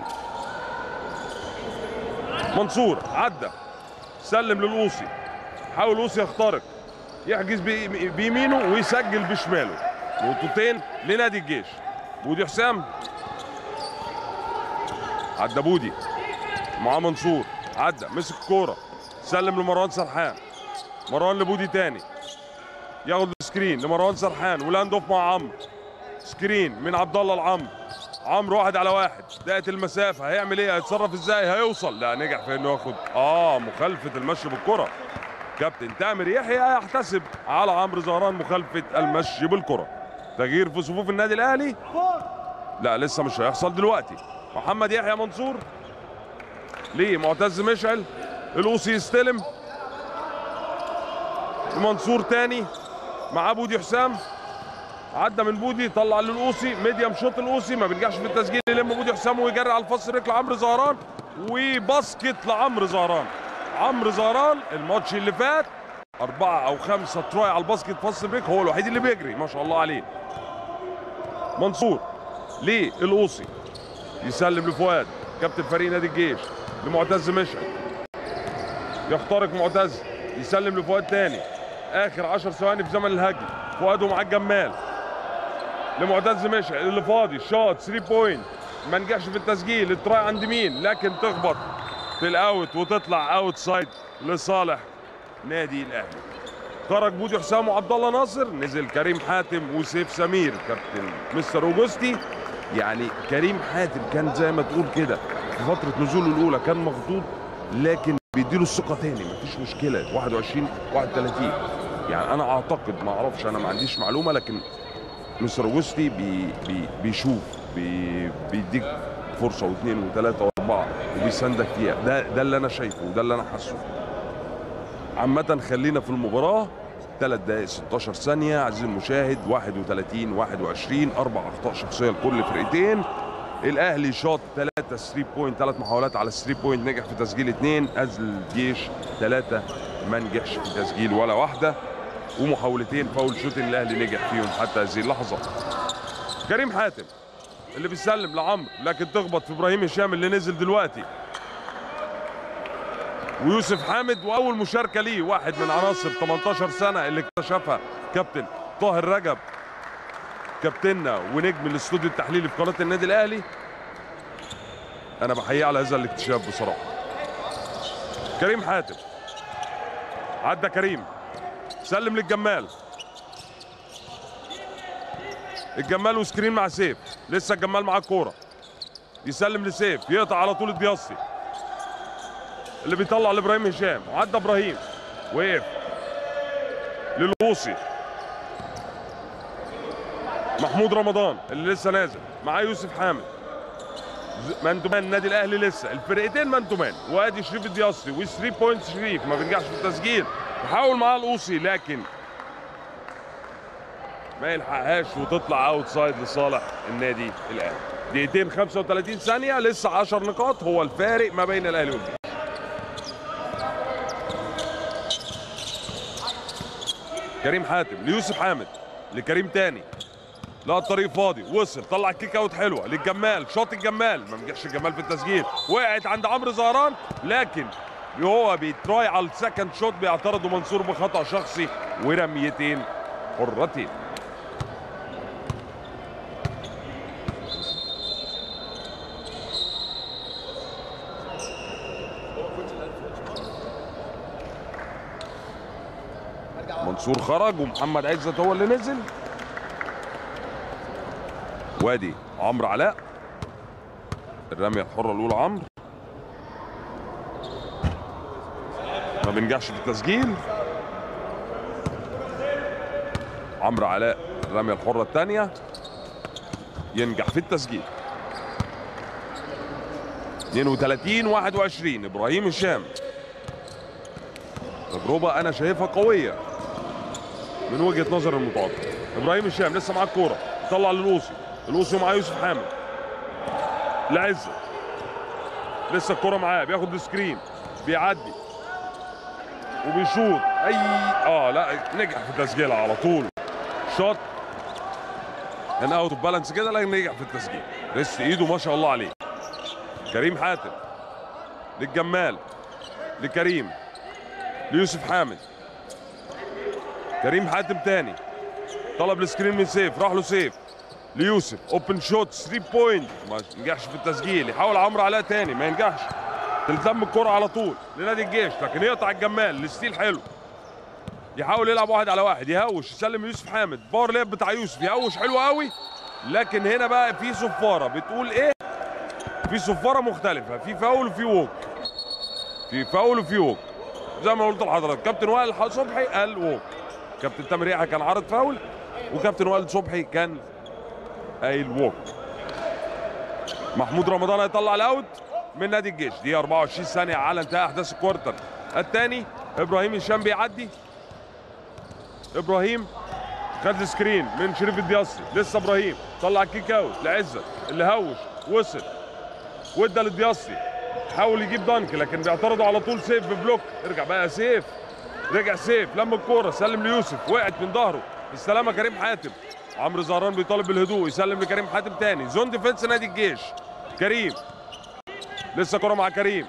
منصور عدى سلم للأوصي حاول أوصي يخترق يحجز بي- بيمينه ويسجل بشماله نقطتين لنادي الجيش بودي حسام عدى بودي مع منصور عدى مسك الكوره سلم لمروان سرحان مروان لبودي تاني ياخد سكرين لمروان سرحان ولاند اوف مع عمرو سكرين من عبد الله لعمرو عمرو واحد على واحد دقت المسافه هيعمل ايه هيتصرف ازاي هيوصل لا نجح في انه ياخد اه مخالفه المشي بالكره كابتن تامر يحيى يحتسب على عمرو زهران مخالفه المشي بالكره تغيير في صفوف النادي الاهلي لا لسه مش هيحصل دلوقتي محمد يحيى منصور ليه معتز مشعل القوسي يستلم منصور تاني مع بودي حسام عدى من بودي طلع للقوسي ميديم شوط القوسي ما بينجحش في التسجيل يلم بودي حسام ويجري على الفص رجل عمرو زهران وباسكت لعمرو زهران عمرو زهران الماتش اللي فات أربعة أو خمسة تراي على الباسكت فاست بريك هو الوحيد اللي بيجري ما شاء الله عليه منصور ليه القوسي يسلم لفؤاد كابتن فريق نادي الجيش لمعتز مشعل يخترق معتز يسلم لفؤاد تاني اخر 10 ثواني في زمن الهجم فؤاد ومعاه الجمال لمعتز مشعل اللي فاضي شاط 3 بوينت ما نجحش في التسجيل التراي عند مين لكن تخبط في الاوت وتطلع اوت سايد لصالح نادي الاهلي خرج بودي حسام وعبد الله ناصر نزل كريم حاتم وسيف سمير كابتن مستر اوجوستي يعني كريم حاتم كان زي ما تقول كده في فتره نزوله الاولى كان مخطوط لكن بيديله الثقه تاني مفيش مشكله 21 31 يعني انا اعتقد ما اعرفش انا ما عنديش معلومه لكن مستر اوجوستي بي بي بيشوف بي بيديك فرصه واثنين وثلاثه واربعه وبيساندك فيها ده ده اللي انا شايفه وده اللي انا حاسه عامة خلينا في المباراة 3 دقائق 16 ثانية عزيزي المشاهد 31 21 أربع أخطاء شخصية لكل فرقتين الأهلي شاط 3 3 بوينت ثلاث محاولات على 3 بوينت نجح في تسجيل اثنين أزل الجيش ثلاثة ما نجحش في تسجيل ولا واحدة ومحاولتين فاول شوت الأهلي نجح فيهم حتى هذه اللحظة كريم حاتم اللي بيسلم لعمرو لكن تخبط في إبراهيم هشام اللي نزل دلوقتي ويوسف حامد واول مشاركه ليه واحد من عناصر 18 سنه اللي اكتشفها كابتن طاهر رجب كابتننا ونجم الاستوديو التحليلي في قناه النادي الاهلي انا بحييه على هذا الاكتشاف بصراحه كريم حاتم عدى كريم سلم للجمال الجمال وسكرين مع سيف لسه الجمال معاه الكوره يسلم لسيف يقطع على طول الدياصي اللي بيطلع لابراهيم هشام وعدى ابراهيم وقف للوصي محمود رمضان اللي لسه نازل معاه يوسف حامد ز- مان تو مان النادي الاهلي لسه الفرقتين مان تو مان وادي شريف الدياصي و3 بوينت شريف ما بينجحش في التسجيل يحاول معاه القوصي لكن ما يلحقهاش وتطلع اوت سايد لصالح النادي الاهلي دقيقتين 35 ثانيه لسه 10 نقاط هو الفارق ما بين الاهلي والجيش كريم حاتم ليوسف حامد لكريم تاني لا الطريق فاضي وصل طلع الكيك اوت حلوه للجمال شاط الجمال ما نجحش الجمال في التسجيل وقعت عند عمرو زهران لكن هو بيتراي على السكند شوت بيعترضه منصور بخطا شخصي ورميتين حرتين منصور خرج ومحمد عزت هو اللي نزل وادي عمرو علاء الرميه الحره الاولى عمرو بينجحش في التسجيل عمرو علاء الرميه الحره الثانيه ينجح في التسجيل 32 21 ابراهيم هشام تجربه انا شايفها قويه من وجهه نظر المتعاطي ابراهيم هشام لسه معاه الكوره طلع للوصي الوصي معاه يوسف حامد لعزة لسه الكرة معاه بياخد السكرين بيعدي وبيشوط اي اه لا نجح في تسجيلها على طول شوت كان اوت اوف بالانس كده لكن نجح في التسجيل ريست ايده ما شاء الله عليه كريم حاتم للجمال لكريم ليوسف حامد كريم حاتم تاني طلب السكرين من سيف راح له سيف ليوسف اوبن شوت 3 بوينت ما نجحش في التسجيل يحاول عمرو علاء تاني ما ينجحش تلتم الكرة على طول لنادي الجيش لكن يقطع الجمال الستيل حلو يحاول يلعب واحد على واحد يهوش يسلم يوسف حامد باور ليب بتاع يوسف يهوش حلو قوي لكن هنا بقى في صفارة بتقول ايه في صفارة مختلفة في فاول وفي ووك في فاول وفي ووك زي ما قلت لحضرتك كابتن وائل صبحي قال ووك كابتن تامر يحيى كان عرض فاول وكابتن وائل صبحي كان قايل ووك محمود رمضان هيطلع الاوت من نادي الجيش دي 24 ثانيه على انتهاء احداث الكوارتر الثاني ابراهيم هشام بيعدي ابراهيم خد سكرين من شريف الدياسي لسه ابراهيم طلع الكيك اوت لعزت اللي هوش وصل وادى للدياسي حاول يجيب دانك لكن بيعترضوا على طول سيف ببلوك ارجع بقى يا سيف رجع سيف لم الكوره سلم ليوسف وقعت من ظهره السلامه كريم حاتم عمرو زهران بيطالب بالهدوء يسلم لكريم حاتم تاني زون ديفنس نادي الجيش كريم لسه كرة مع كريم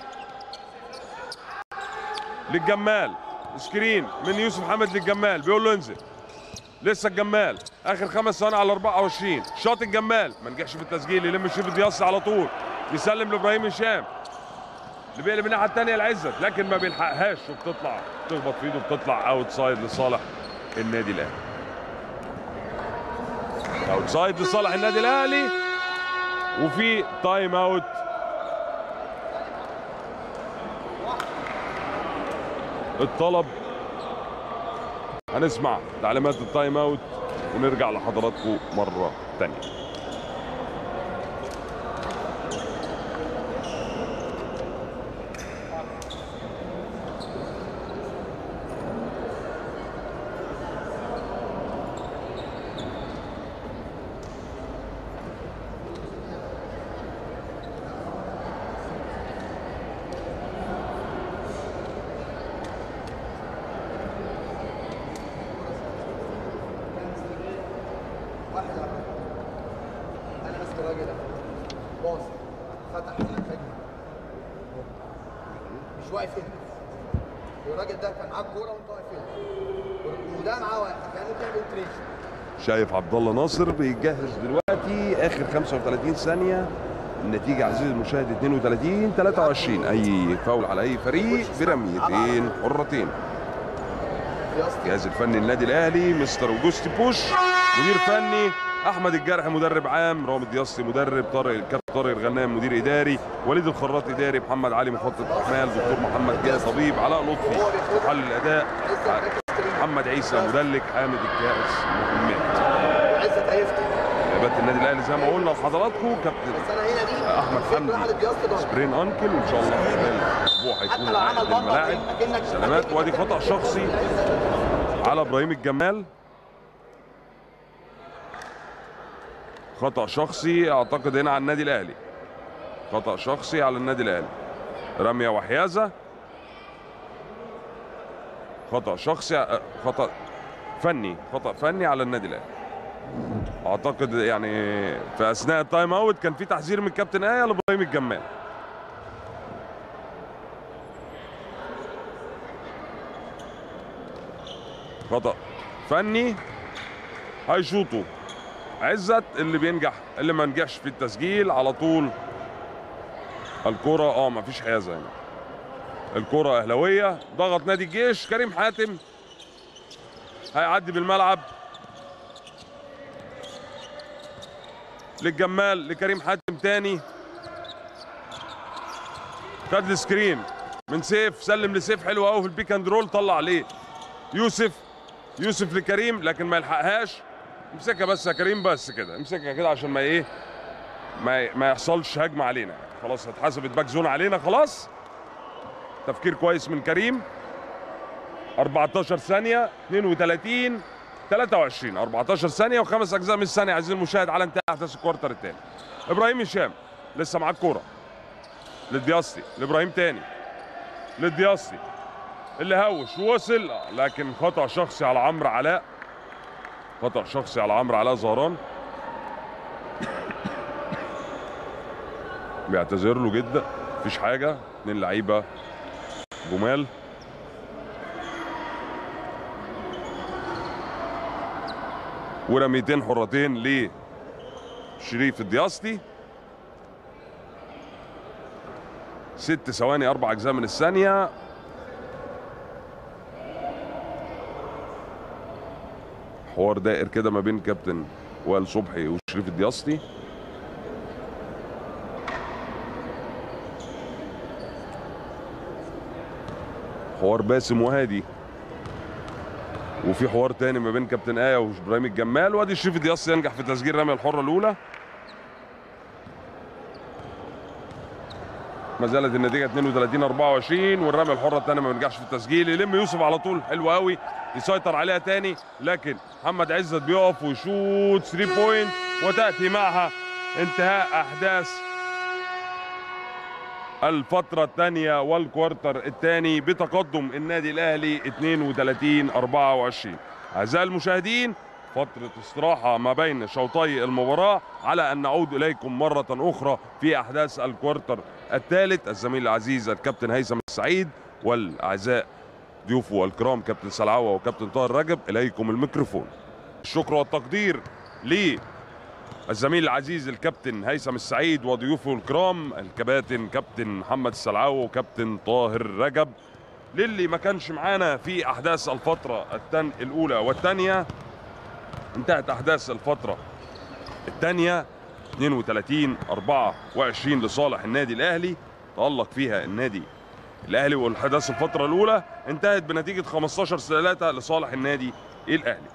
للجمال سكرين من يوسف حمد للجمال بيقول له انزل لسه الجمال اخر خمس ثواني على 24 شاط الجمال ما نجحش في التسجيل يلم شريف الدياصي على طول يسلم لابراهيم هشام اللي بيقلب الناحيه الثانيه لعزت لكن ما بيلحقهاش وبتطلع تخبط في ايده بتطلع اوت سايد لصالح النادي الاهلي اوت سايد لصالح النادي الاهلي وفي تايم اوت الطلب هنسمع تعليمات التايم اوت ونرجع لحضراتكم مره ثانيه واحد على واحد. انا ماسك الراجل ده باص فتح الفجر مش واقف هنا الراجل ده كان معاه الكوره وانت واقف هنا وده معاه واحد كانه بتعمل تريش شايف عبد الله ناصر بيجهز دلوقتي اخر 35 ثانيه النتيجة عزيزي المشاهد 32 23 أي فاول على أي فريق برميتين حرتين الجهاز الفني النادي الأهلي مستر أوجوستي بوش مدير فني أحمد الجرح مدرب عام رامي دياصي مدرب طارق الكابتن طارق الغنام مدير إداري وليد الخراط إداري محمد علي مخطط أحمال دكتور محمد جاه طبيب علاء لطفي محلل الأداء محمد عيسى مدلك حامد الكاس مهمات وعزت هيفتح لعبات النادي الاهلي زي ما قلنا لحضراتكم كابتن بس انا هنا دي احمد فكرة واحد حمدي بيصطدم سبرين انكل وان شاء الله خلال اسبوع حتى هيكون لو عمل عقد ضربة الملاعب أكنك- سلامات وادي خطا شخصي على ابراهيم الجمال خطا شخصي اعتقد هنا على النادي الاهلي خطا شخصي على النادي الاهلي رميه وحيازه خطا شخصي خطا فني خطا فني على النادي الاهلي اعتقد يعني في اثناء التايم اوت كان في تحذير من كابتن ايه لابراهيم الجمال خطا فني هيشوطوا عزت اللي بينجح اللي ما نجحش في التسجيل على طول الكرة اه ما فيش حيازة هنا الكرة اهلاوية ضغط نادي الجيش كريم حاتم هيعدي بالملعب للجمال لكريم حاتم تاني خد السكرين من سيف سلم لسيف حلو قوي في البيك اند رول طلع عليه يوسف يوسف لكريم لكن ما يلحقهاش امسكها بس يا كريم بس كده امسكها كده عشان ما ايه ما ما يحصلش هجمه علينا خلاص اتحسبت باك زون علينا خلاص تفكير كويس من كريم 14 ثانيه 32 23 14 ثانيه وخمس اجزاء من الثانيه عزيزي المشاهد على انتهاء احداث الكوارتر الثاني ابراهيم هشام لسه معاه الكوره للدياستي لابراهيم تاني للدياستي اللي هوش وصل لكن خطا شخصي على عمرو علاء خطا شخصي على عمرو علاء زهران بيعتذر له جدا مفيش حاجه اتنين لعيبه جمال ورميتين حرتين لشريف الدياستي ست ثواني اربع اجزاء من الثانيه حوار دائر كده ما بين كابتن وائل صبحي وشريف الدياستي حوار باسم وهادي وفي حوار تاني ما بين كابتن آية وابراهيم الجمال وادي شريف الدياستي ينجح في تسجيل الرمية الحرة الأولى ما زالت النتيجة 32 24 والرمية الحرة الثانية ما بينجحش في التسجيل يلم يوسف على طول حلو قوي يسيطر عليها تاني لكن محمد عزت بيقف ويشوط 3 بوينت وتأتي معها انتهاء أحداث الفترة الثانية والكوارتر الثاني بتقدم النادي الأهلي 32 24 أعزائي المشاهدين فترة استراحة ما بين شوطي المباراة على أن نعود إليكم مرة أخرى في أحداث الكوارتر الثالث الزميل العزيز الكابتن هيثم السعيد والأعزاء ضيوفه الكرام كابتن سلعوة وكابتن طاهر رجب إليكم الميكروفون الشكر والتقدير للزميل العزيز الكابتن هيثم السعيد وضيوفه الكرام الكباتن كابتن محمد السلعوة وكابتن طاهر رجب للي ما كانش معانا في أحداث الفترة التن الأولى والثانية انتهت احداث الفتره الثانيه 32 24 لصالح النادي الاهلي تالق فيها النادي الاهلي والاحداث الفتره الاولى انتهت بنتيجه 15 3 لصالح النادي الاهلي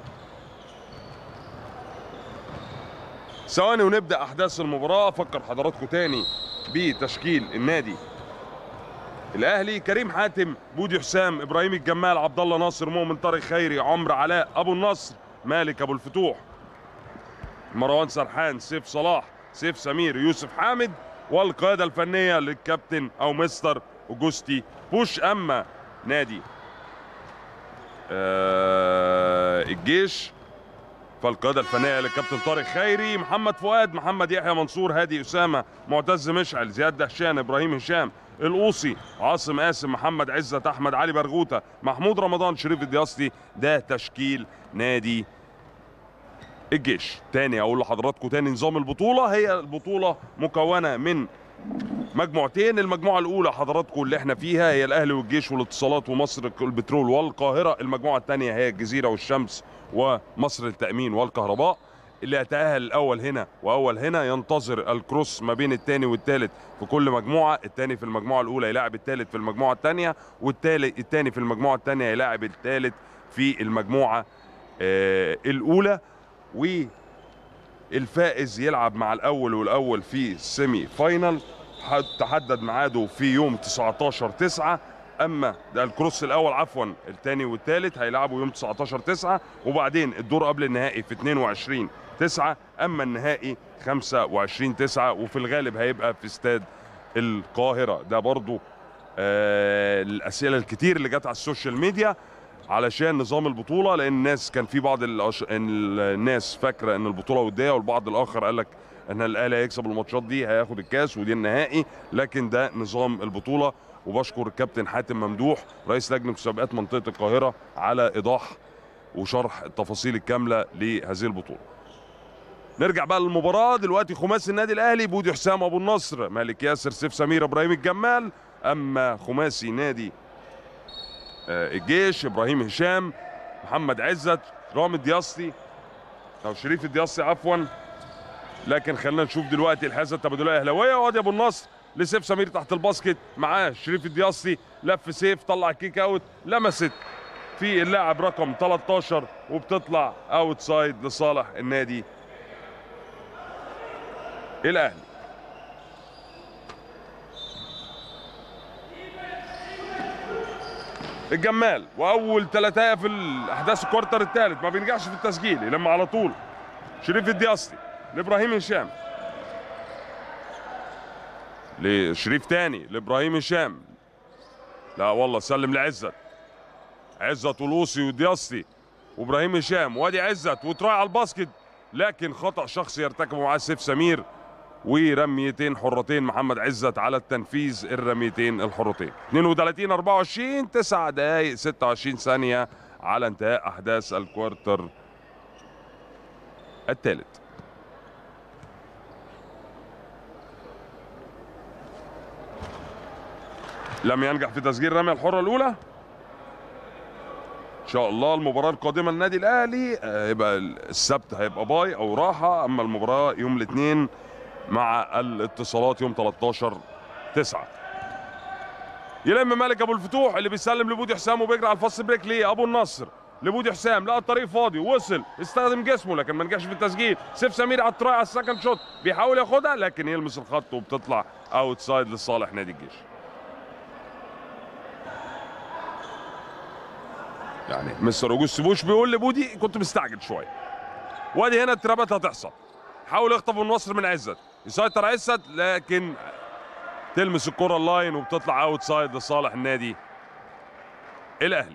ثواني ونبدا احداث المباراه افكر حضراتكم تاني بتشكيل النادي الاهلي كريم حاتم بودي حسام ابراهيم الجمال عبد الله ناصر مؤمن طارق خيري عمرو علاء ابو النصر مالك ابو الفتوح مروان سرحان سيف صلاح سيف سمير يوسف حامد والقياده الفنيه للكابتن او مستر اوجوستي بوش اما نادي آه الجيش فالقياده الفنيه للكابتن طارق خيري محمد فؤاد محمد يحيى منصور هادي اسامه معتز مشعل زياد دهشان ابراهيم هشام القوصي عاصم قاسم محمد عزت احمد علي برغوته محمود رمضان شريف الدياستي ده تشكيل نادي الجيش تاني اقول لحضراتكم تاني نظام البطوله هي البطوله مكونه من مجموعتين المجموعه الاولى حضراتكم اللي احنا فيها هي الاهلي والجيش والاتصالات ومصر البترول والقاهره المجموعه الثانيه هي الجزيره والشمس ومصر التامين والكهرباء اللي يتأهل الأول هنا وأول هنا ينتظر الكروس ما بين الثاني والثالث في كل مجموعة الثاني في المجموعة الأولى يلاعب الثالث في المجموعة الثانية والثالث الثاني في المجموعة الثانية يلاعب الثالث في المجموعة آه الأولى والفائز يلعب مع الأول والأول في السيمي فاينل تحدد ميعاده في يوم 19 9 اما ده الكروس الاول عفوا الثاني والثالث هيلعبوا يوم 19 9 وبعدين الدور قبل النهائي في 22 9 اما النهائي 25 9 وفي الغالب هيبقى في استاد القاهره ده برضو آه الاسئله الكتير اللي جت على السوشيال ميديا علشان نظام البطوله لان الناس كان في بعض الأش... الناس فاكره ان البطوله وديه والبعض الاخر قال لك ان الاهلي هيكسب الماتشات دي هياخد الكاس ودي النهائي لكن ده نظام البطوله وبشكر الكابتن حاتم ممدوح رئيس لجنه مسابقات منطقه القاهره على ايضاح وشرح التفاصيل الكامله لهذه البطوله. نرجع بقى للمباراه دلوقتي خماسي النادي الاهلي بودي حسام ابو النصر مالك ياسر سيف سمير ابراهيم الجمال اما خماسي نادي الجيش ابراهيم هشام محمد عزت رامي الدياصي او شريف الدياصي عفوا لكن خلينا نشوف دلوقتي الحاسه التبادليه الاهلاويه وادي ابو النصر لسيف سمير تحت الباسكت معاه شريف الدياصي لف سيف طلع كيك اوت لمست في اللاعب رقم 13 وبتطلع اوت سايد لصالح النادي الاهلي الجمال واول ثلاثه في الاحداث الكوارتر الثالث ما بينجحش في التسجيل يلم على طول شريف الدياصي لابراهيم هشام لشريف تاني لابراهيم هشام لا والله سلم لعزت عزت ولوسي ودياصي وابراهيم هشام وادي عزت وتراي على الباسكت لكن خطا شخصي يرتكبه معاه سيف سمير ورميتين حرتين محمد عزت على التنفيذ الرميتين الحرتين 32 24 9 دقائق 26 ثانيه على انتهاء احداث الكوارتر الثالث لم ينجح في تسجيل الرميه الحره الاولى ان شاء الله المباراه القادمه للنادي الاهلي آه، يبقى السبت هيبقى باي او راحه اما المباراه يوم الاثنين مع الاتصالات يوم 13 9 يلم مالك ابو الفتوح اللي بيسلم لبودي حسام وبيجري على الفاست بريك ليه ابو النصر لبودي حسام لقى الطريق فاضي وصل استخدم جسمه لكن ما نجحش في التسجيل سيف سمير على التراي على السكند شوت بيحاول ياخدها لكن يلمس الخط وبتطلع اوت سايد لصالح نادي الجيش يعني مستر اوجوست بوش بيقول لبودي كنت مستعجل شويه وادي هنا الترابات هتحصل حاول يخطف النصر من عزت يسيطر عزت لكن تلمس الكره اللاين وبتطلع اوت سايد لصالح النادي الاهلي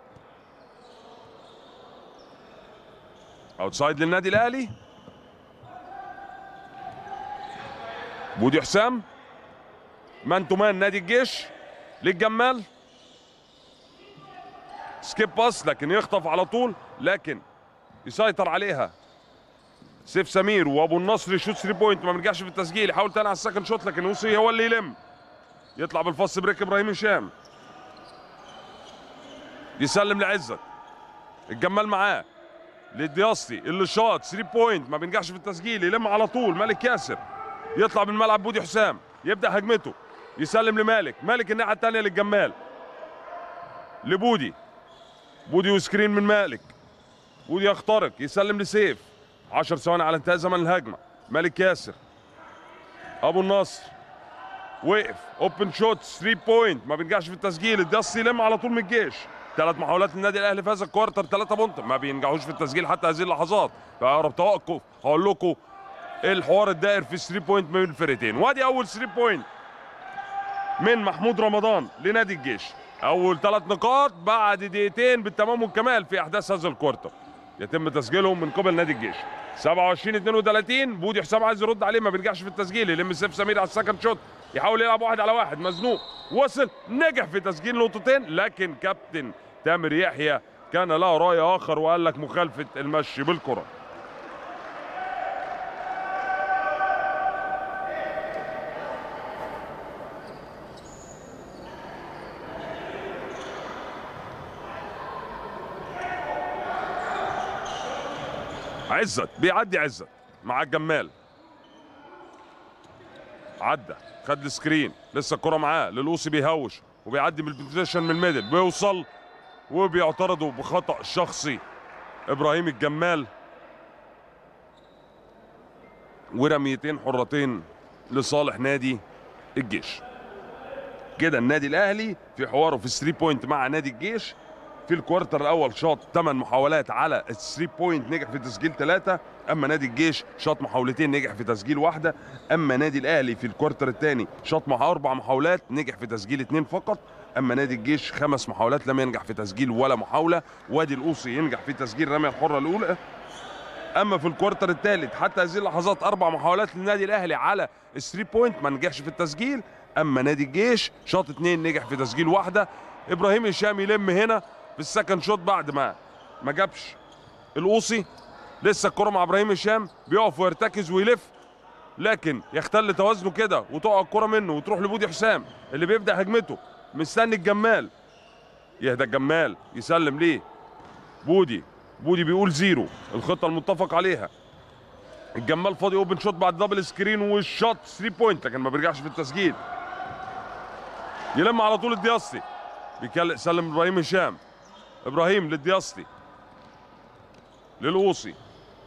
اوت سايد للنادي الاهلي بودي حسام مان تو مان نادي الجيش للجمال سكيب باس لكن يخطف على طول لكن يسيطر عليها سيف سمير وابو النصر يشوت 3 بوينت ما بيرجعش في التسجيل يحاول تاني على السكند شوت لكن وصي هو اللي يلم يطلع بالفص بريك ابراهيم هشام يسلم لعزت الجمال معاه للدياصي اللي شاط 3 بوينت ما بينجحش في التسجيل يلم على طول مالك ياسر يطلع من الملعب بودي حسام يبدا هجمته يسلم لمالك مالك الناحيه الثانيه للجمال لبودي بودي وسكرين من مالك بودي يخترق يسلم لسيف 10 ثواني على انتهاء زمن الهجمه مالك ياسر ابو النصر وقف اوبن شوت 3 بوينت ما بينجحش في التسجيل الدياصي يلم على طول من الجيش ثلاث محاولات للنادي الاهلي في هذا الكوارتر ثلاثة بونت ما بينجحوش في التسجيل حتى هذه اللحظات فاقرب توقف هقول لكم ايه الحوار الدائر في 3 بوينت ما بين الفرقتين وادي اول 3 بوينت من محمود رمضان لنادي الجيش اول ثلاث نقاط بعد دقيقتين بالتمام والكمال في احداث هذا الكوارتر يتم تسجيلهم من قبل نادي الجيش 27 32 بودي حسام عايز يرد عليه ما بيرجعش في التسجيل يلم سيف سمير على السكند شوت يحاول يلعب واحد على واحد مزنوق وصل نجح في تسجيل نقطتين لكن كابتن تامر يحيى كان له راي اخر وقال لك مخالفه المشي بالكره عزت بيعدي عزت مع الجمال عدى خد السكرين لسه الكرة معاه للوسي بيهوش وبيعدي بالبوزيشن من الميدل بيوصل وبيعترضوا بخطأ شخصي ابراهيم الجمال ورميتين حرتين لصالح نادي الجيش كده النادي الاهلي في حواره في 3 بوينت مع نادي الجيش في الكوارتر الاول شاط 8 محاولات على ال 3 بوينت نجح في تسجيل ثلاثه اما نادي الجيش شاط محاولتين نجح في تسجيل واحده اما نادي الاهلي في الكوارتر الثاني شاط مع اربع محاولات نجح في تسجيل اثنين فقط اما نادي الجيش خمس محاولات لم ينجح في تسجيل ولا محاوله وادي القوصي ينجح في تسجيل الرميه الحره الاولى اما في الكوارتر الثالث حتى هذه اللحظات اربع محاولات للنادي الاهلي على ال 3 بوينت ما نجحش في التسجيل اما نادي الجيش شاط اثنين نجح في تسجيل واحده ابراهيم هشام يلم هنا في السكند شوت بعد ما ما جابش القوصي لسه الكره مع ابراهيم هشام بيقف ويرتكز ويلف لكن يختل توازنه كده وتقع الكره منه وتروح لبودي حسام اللي بيبدا هجمته مستني الجمال يهدى الجمال يسلم ليه بودي بودي بيقول زيرو الخطه المتفق عليها الجمال فاضي اوبن شوت بعد دبل سكرين والشوت 3 بوينت لكن ما بيرجعش في التسجيل يلم على طول الدياستي بيكلم سلم ابراهيم هشام ابراهيم للدياستي للوصي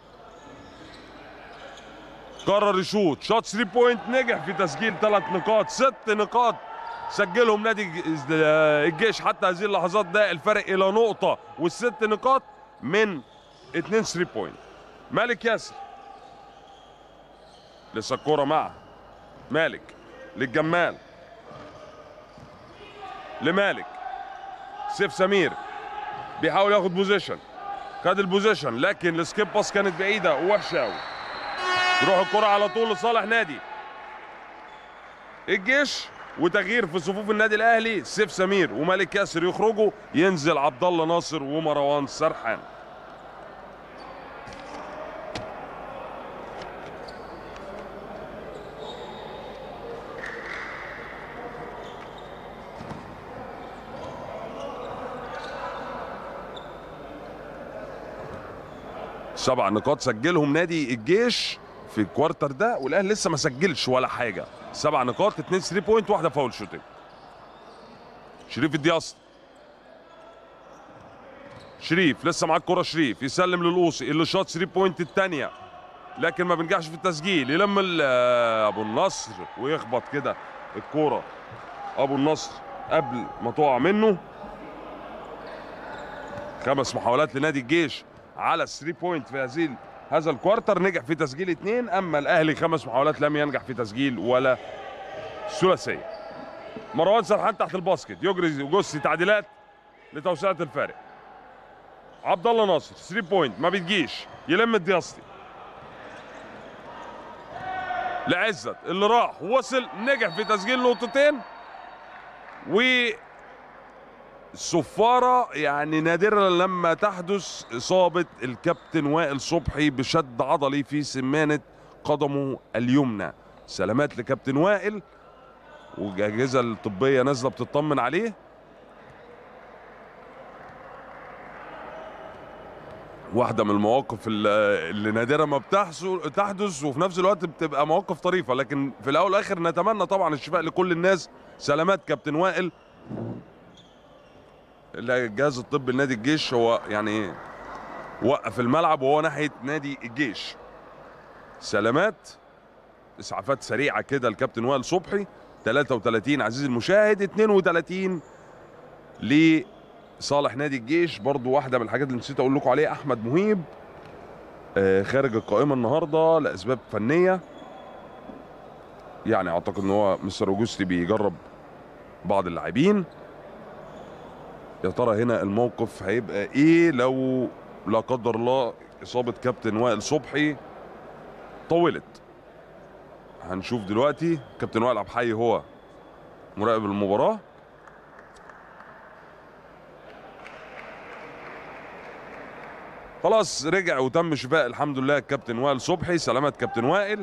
قرر يشوط شوت 3 بوينت نجح في تسجيل ثلاث نقاط ست نقاط سجلهم نادي الج- الجيش حتى هذه اللحظات ده الفرق الى نقطه والست نقاط من 2 3 بوينت مالك ياسر لسه الكوره معه مالك للجمال لمالك سيف سمير بيحاول ياخد بوزيشن خد البوزيشن لكن السكيب باس كانت بعيده ووحشه قوي تروح الكره على طول لصالح نادي الجيش وتغيير في صفوف النادي الاهلي سيف سمير ومالك ياسر يخرجوا ينزل عبد الله ناصر ومروان سرحان سبع نقاط سجلهم نادي الجيش في الكوارتر ده والاهلي لسه ما سجلش ولا حاجه سبع نقاط اتنين 3 بوينت واحده فاول شوتنج شريف الدياس شريف لسه معاه الكره شريف يسلم للقوصي اللي شاط 3 بوينت الثانيه لكن ما بينجحش في التسجيل يلم ال- آه، ابو النصر ويخبط كده الكوره ابو النصر قبل ما تقع منه خمس محاولات لنادي الجيش على 3 بوينت في هذه هذا الكوارتر نجح في تسجيل اثنين اما الاهلي خمس محاولات لم ينجح في تسجيل ولا ثلاثيه مروان سرحان تحت الباسكت يجري جوسي تعديلات لتوسعه الفارق عبد الله ناصر 3 بوينت ما بتجيش يلم الدياستي لعزت اللي راح وصل نجح في تسجيل نقطتين و الصفارة يعني نادرا لما تحدث إصابة الكابتن وائل صبحي بشد عضلي في سمانة قدمه اليمنى سلامات لكابتن وائل والأجهزة الطبية نازلة بتطمن عليه واحدة من المواقف اللي اللي نادرا ما بتحصل تحدث وفي نفس الوقت بتبقى مواقف طريفة لكن في الأول والآخر نتمنى طبعا الشفاء لكل الناس سلامات كابتن وائل الجهاز الطبي لنادي الجيش هو يعني وقف الملعب وهو ناحيه نادي الجيش سلامات اسعافات سريعه كده الكابتن وائل صبحي 33 عزيزي المشاهد 32 لصالح نادي الجيش برضو واحده من الحاجات اللي نسيت اقول لكم عليها احمد مهيب آه، خارج القائمه النهارده لاسباب فنيه يعني اعتقد ان هو مستر اوجوستي بيجرب بعض اللاعبين يا ترى هنا الموقف هيبقى ايه لو لا قدر الله اصابه كابتن وائل صبحي طولت هنشوف دلوقتي كابتن وائل عبد الحي هو مراقب المباراه خلاص رجع وتم شفاء الحمد لله الكابتن وائل صبحي سلامة كابتن وائل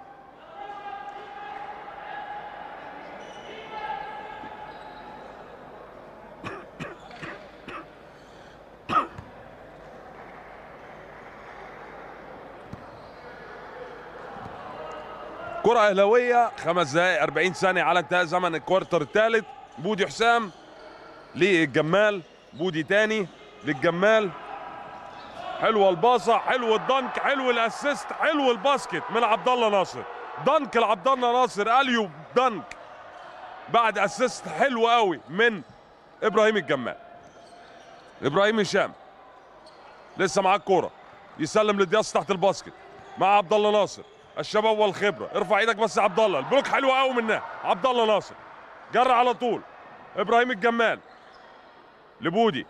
كرة أهلاوية خمس دقائق 40 ثانية على انتهاء زمن الكوارتر الثالث بودي حسام للجمال بودي تاني للجمال حلوة الباصة حلو الدنك حلو الاسيست حلو الباسكت من عبد الله ناصر دنك لعبد الله ناصر اليو دنك بعد اسيست حلو قوي من ابراهيم الجمال ابراهيم هشام لسه معاه الكوره يسلم لدياس تحت الباسكت مع عبد الله ناصر الشباب والخبره ارفع ايدك بس يا عبد الله البلوك حلو قوي منها عبد الله ناصر جرى على طول ابراهيم الجمال لبودي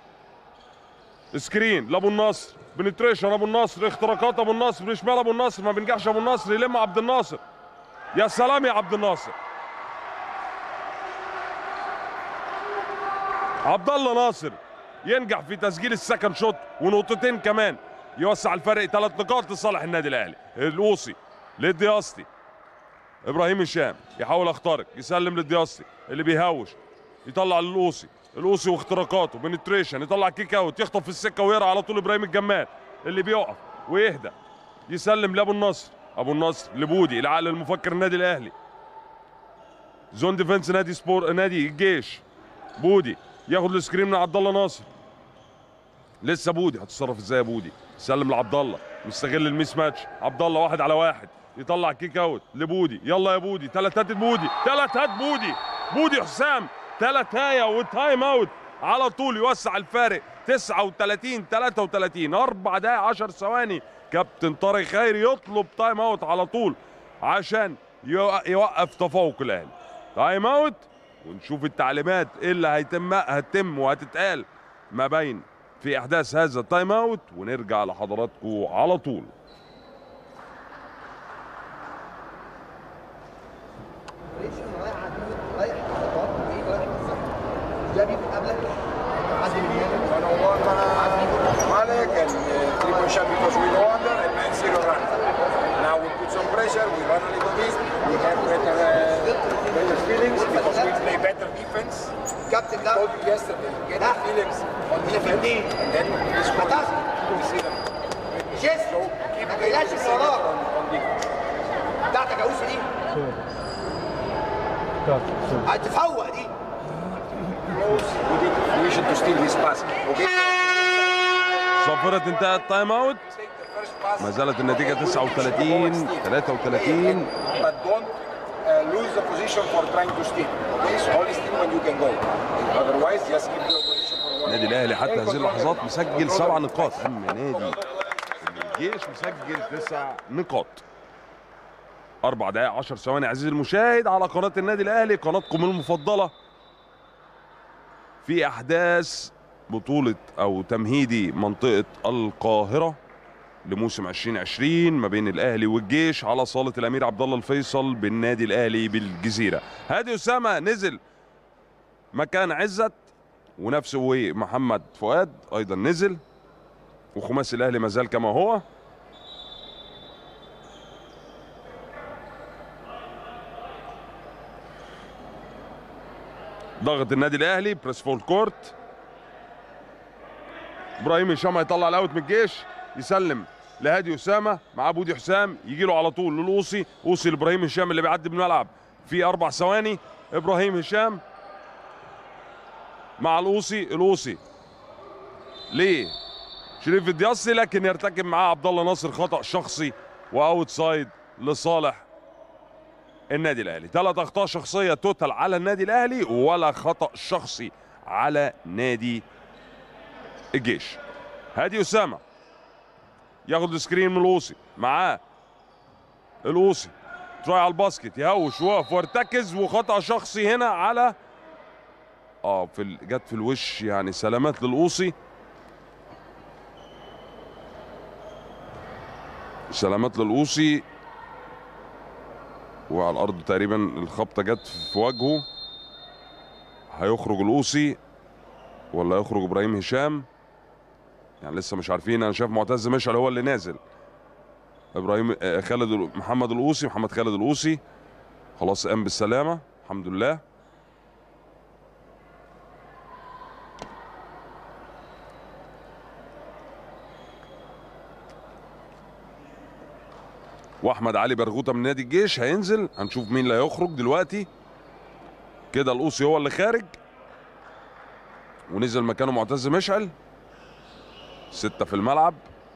سكرين لابو النصر بنتريشن ابو النصر اختراقات ابو النصر بشمال ابو النصر ما بينجحش ابو النصر يلم عبد الناصر يا سلام يا عبد الناصر عبد الله ناصر ينجح في تسجيل السكند شوت ونقطتين كمان يوسع الفرق ثلاث نقاط لصالح النادي الاهلي الوصي للدياستي ابراهيم هشام يحاول يخترق يسلم للدياستي اللي بيهوش يطلع للوصي الوصي واختراقاته بنتريشن يطلع كيك اوت يخطف في السكه ويقرا على طول ابراهيم الجمال اللي بيقف ويهدى يسلم لابو النصر ابو النصر لبودي العقل المفكر النادي الاهلي زون ديفنس نادي سبور نادي الجيش بودي ياخد السكرين من عبد الله ناصر لسه بودي هتتصرف ازاي يا بودي سلم لعبد الله مستغل الميس ماتش عبد الله واحد على واحد يطلع كيك اوت لبودي يلا يا بودي ثلاثات بودي ثلاثات بودي بودي حسام ثلاثايه وتايم اوت على طول يوسع الفارق 39 33 اربع دقائق 10 ثواني كابتن طارق خيري يطلب تايم اوت على طول عشان يو- يوقف تفوق الاهلي تايم اوت ونشوف التعليمات إيه اللي هيتم هتتم وهتتقال ما بين في احداث هذا التايم اوت ونرجع لحضراتكم على طول رايح رايح خطوات بعيد رايح بالظبط ده بيكون قبلك حد من One on one, Malek and uh, triple shot because we go under and man zero run. Now we put some pressure, we run a little bit, we have better, uh, better feelings because we play better defense. الكابتن I ده told you yesterday, get the feelings on اللي في defense الدين and then we score. هتعرف. We see them. جيست So keep ما playing تقلقش the من same وراك on, on defense. بتاعتك يا اوسي دي هتفوق دي Close, we did, we should to steal this pass. Okay? صفرة انتهى التايم اوت Take the first pass. ما زالت النتيجة 39 33 but don't uh, lose the position for trying to steal. Okay, so only steal when you can go. Otherwise, just keep your position for one. النادي الاهلي حتى هذه اللحظات مسجل Control سبع the- نقاط اما نادي الجيش مسجل تسع نقاط أربع دقائق 10 ثواني عزيزي المشاهد على قناة النادي الأهلي قناتكم المفضلة في أحداث بطولة أو تمهيدي منطقة القاهرة لموسم 2020 ما بين الأهلي والجيش على صالة الأمير عبد الله الفيصل بالنادي الأهلي بالجزيرة هادي أسامة نزل مكان عزت ونفسه ومحمد فؤاد أيضا نزل وخماسي الأهلي ما زال كما هو ضغط النادي الاهلي بريس فول كورت ابراهيم هشام هيطلع الاوت من الجيش يسلم لهادي اسامه مع بودي حسام يجي له على طول للاوصي اوصي لابراهيم هشام اللي بيعدي بالملعب في اربع ثواني ابراهيم هشام مع الاوصي الاوصي ليه شريف الدياسي لكن يرتكب معاه عبد الله ناصر خطا شخصي واوت سايد لصالح النادي الاهلي ثلاث اخطاء شخصيه توتال على النادي الاهلي ولا خطا شخصي على نادي الجيش هادي اسامه ياخد السكرين من الاوصي معاه الاوصي تراي على الباسكت يهوش وقف وارتكز وخطا شخصي هنا على اه في ال- جت في الوش يعني سلامات للاوصي سلامات للاوصي وعلى الارض تقريبا الخبطه جت في وجهه هيخرج الاوصي ولا يخرج ابراهيم هشام يعني لسه مش عارفين انا شايف معتز مشعل هو اللي نازل ابراهيم آه، خالد ال- محمد الاوصي محمد خالد الاوصي خلاص قام بالسلامه الحمد لله واحمد علي برغوته من نادي الجيش هينزل هنشوف مين اللي هيخرج دلوقتي كده الاوصي هو اللي خارج ونزل مكانه معتز مشعل ستة في الملعب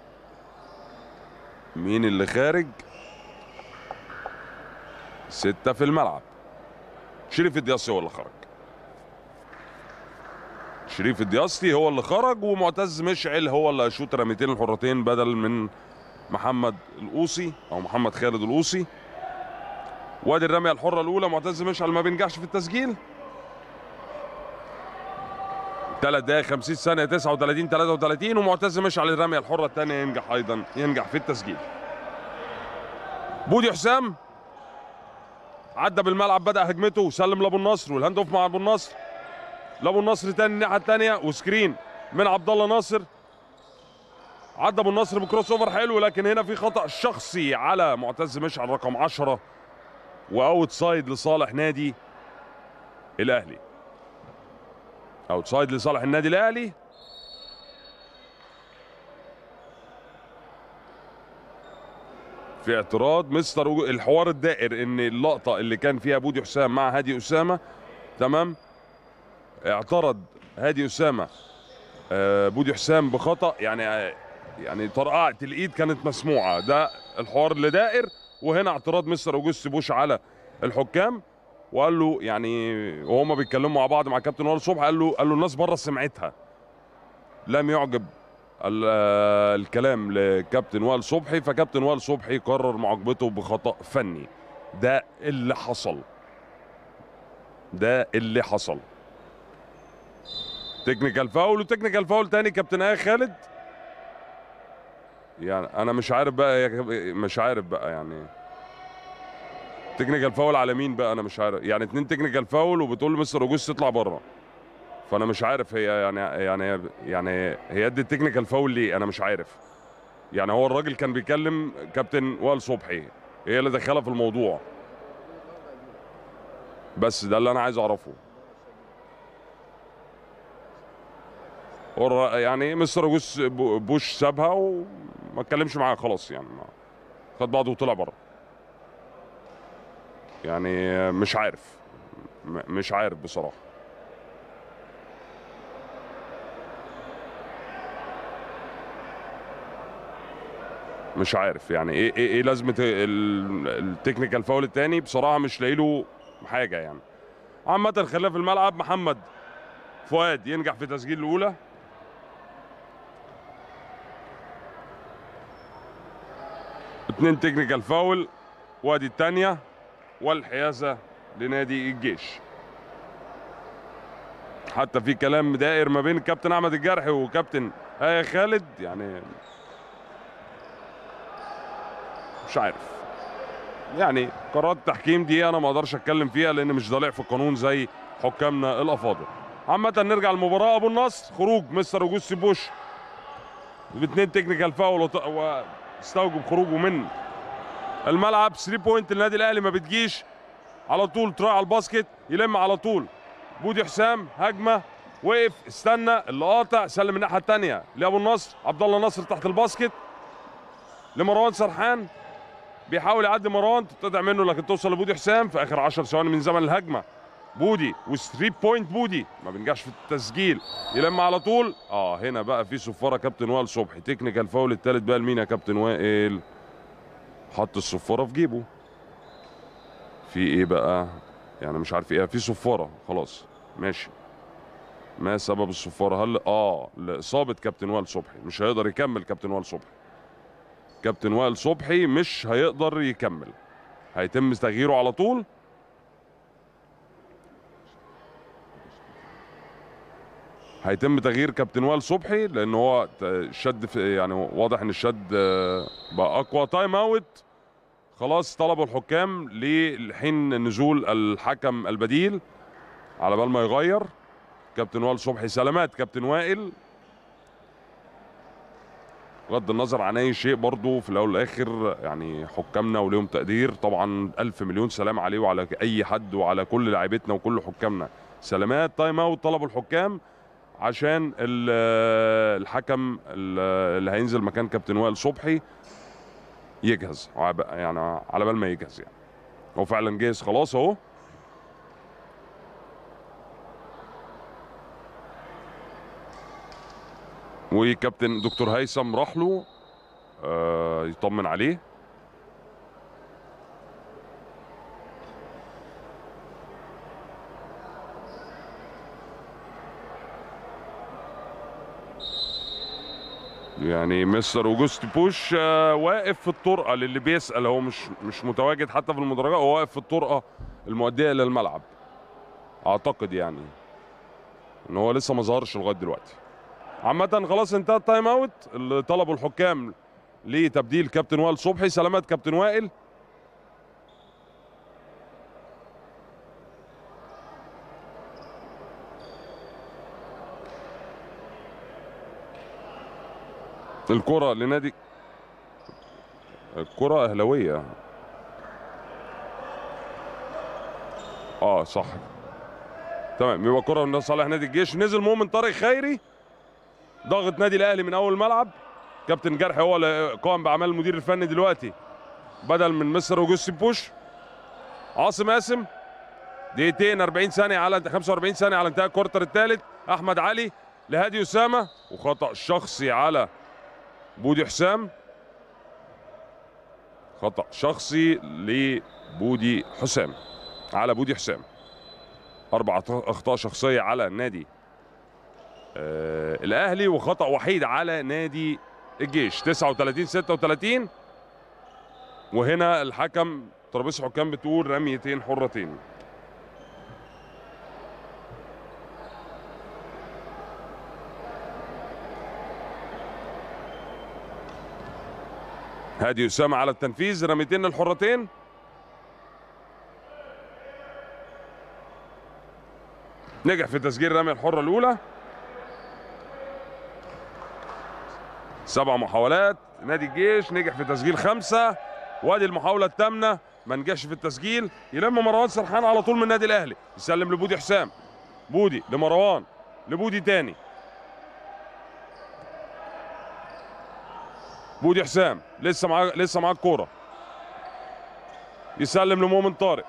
مين اللي خارج ستة في الملعب شريف الدياسي هو اللي خرج شريف الدياسي هو اللي خرج ومعتز مشعل هو اللي هيشوط رميتين الحرتين بدل من محمد القوسي او محمد خالد القوسي وادي الرميه الحره الاولى معتز مشعل ما بينجحش في التسجيل 3 دقائق 50 ثانيه 39 33 ومعتز مشعل الرميه الحره الثانيه ينجح ايضا ينجح في التسجيل بودي حسام عدى بالملعب بدا هجمته وسلم لابو النصر والهاند اوف مع ابو النصر لابو النصر تاني الناحيه الثانيه وسكرين من عبد الله ناصر عدى ابو النصر بكروس اوفر حلو لكن هنا في خطا شخصي على معتز مشعل رقم 10 واوت سايد لصالح نادي الاهلي اوت سايد لصالح النادي الاهلي في اعتراض مستر وجو- الحوار الدائر ان اللقطه اللي كان فيها بودي حسام مع هادي اسامه تمام اعترض هادي اسامه آه، بودي حسام بخطا يعني يعني طرقعه الايد كانت مسموعه ده الحوار اللي دائر وهنا اعتراض مستر اوجست بوش على الحكام وقال له يعني وهما بيتكلموا مع بعض مع كابتن وائل صبحي قال له قال له الناس بره سمعتها لم يعجب ال- آه، الكلام لكابتن وائل صبحي فكابتن وائل صبحي قرر معاقبته بخطا فني ده اللي حصل ده اللي حصل تكنيكال فاول وتكنيكال فاول تاني كابتن ايه خالد يعني انا مش عارف بقى يا كاب- مش عارف بقى يعني تكنيكال فاول على مين بقى انا مش عارف يعني اتنين تكنيكال فاول وبتقول لمستر اوجوست تطلع بره فانا مش عارف هي يعني يعني يعني هي ادت تكنيكال فاول ليه انا مش عارف يعني هو الراجل كان بيكلم كابتن وائل صبحي هي اللي دخلها في الموضوع بس ده اللي انا عايز اعرفه والر- يعني مستر اوجوست بو- بوش سابها وما اتكلمش معاها خلاص يعني ما خد بعضه وطلع بره يعني مش عارف م- مش عارف بصراحه مش عارف يعني ايه ايه, إيه لازمه ال- التكنيكال فاول التاني بصراحه مش لاقي له حاجه يعني عامه خلينا في الملعب محمد فؤاد ينجح في تسجيل الاولى اتنين تكنيكال فاول وادي الثانيه والحيازه لنادي الجيش حتى في كلام دائر ما بين الكابتن احمد الجرحي وكابتن ايه خالد يعني مش عارف يعني قرارات التحكيم دي انا ما اقدرش اتكلم فيها لان مش ضليع في القانون زي حكامنا الافاضل عامة نرجع للمباراة ابو النصر خروج مستر اوجوستي بوش باثنين تكنيكال فاول وط- واستوجب خروجه من الملعب 3 بوينت النادي الاهلي ما بتجيش على طول تراي على الباسكت يلم على طول بودي حسام هجمه وقف استنى اللي قاطع سلم الناحيه الثانيه لابو النصر عبد الله نصر تحت الباسكت لمروان سرحان بيحاول يعدي مروان تتقطع منه لكن توصل لبودي حسام في اخر 10 ثواني من زمن الهجمه بودي و3 بوينت بودي ما بينجحش في التسجيل يلم على طول اه هنا بقى في صفاره كابتن وائل صبحي تكنيكال فاول الثالث بقى لمين يا كابتن وائل حط الصفاره في جيبه في ايه بقى يعني مش عارف ايه في صفاره خلاص ماشي ما سبب الصفاره هل اه لاصابه كابتن وائل صبحي مش هيقدر يكمل كابتن وائل صبحي كابتن وائل صبحي مش هيقدر يكمل هيتم تغييره على طول هيتم تغيير كابتن وائل صبحي لان هو ت- شد في يعني واضح ان الشد آه، بقى اقوى تايم اوت خلاص طلبوا الحكام لحين نزول الحكم البديل على بال ما يغير كابتن وائل صبحي سلامات كابتن وائل بغض النظر عن اي شيء برضه في الاول والاخر يعني حكامنا وليهم تقدير طبعا الف مليون سلام عليه وعلى اي حد وعلى كل لاعيبتنا وكل حكامنا سلامات تايم اوت طلبوا الحكام عشان ال- الحكم ال- اللي هينزل مكان كابتن وائل صبحي يجهز وعب- يعني على بال ما يجهز يعني هو فعلا جاهز خلاص اهو وكابتن دكتور هيثم راح له آه يطمن عليه يعني مستر اوجوست بوش آه واقف في الطرقه للي بيسال هو مش مش متواجد حتى في المدرجات هو واقف في الطرقه المؤديه الى الملعب اعتقد يعني ان هو لسه ما ظهرش لغايه دلوقتي عامة خلاص انتهى التايم اوت اللي طلبوا الحكام لتبديل كابتن وائل صبحي سلامات كابتن وائل الكرة لنادي الكرة أهلاوية اه صح تمام يبقى كرة من صالح نادي الجيش نزل مؤمن طارق خيري ضاغط نادي الاهلي من اول الملعب كابتن جرحي هو اللي قام باعمال المدير الفني دلوقتي بدل من مستر اوجوستي بوش عاصم قاسم دقيقتين 40 ثانية على 45 ثانية على انتهاء الكورتر الثالث أحمد علي لهادي أسامة وخطأ شخصي على بودي حسام خطأ شخصي لبودي حسام على بودي حسام أربع أخطاء شخصية على نادي آه الأهلي وخطأ وحيد على نادي الجيش 39 36 وهنا الحكم ترابيزه حكام بتقول رميتين حرتين هادي أسامة على التنفيذ رميتين الحرتين نجح في تسجيل رمي الحرة الأولى سبع محاولات نادي الجيش نجح في تسجيل خمسة وادي المحاولة الثامنة ما نجحش في التسجيل يلم مروان سرحان على طول من النادي الأهلي يسلم لبودي حسام بودي لمروان لبودي تاني بودي حسام لسه معاه لسه معاه الكوره يسلم لمؤمن طارق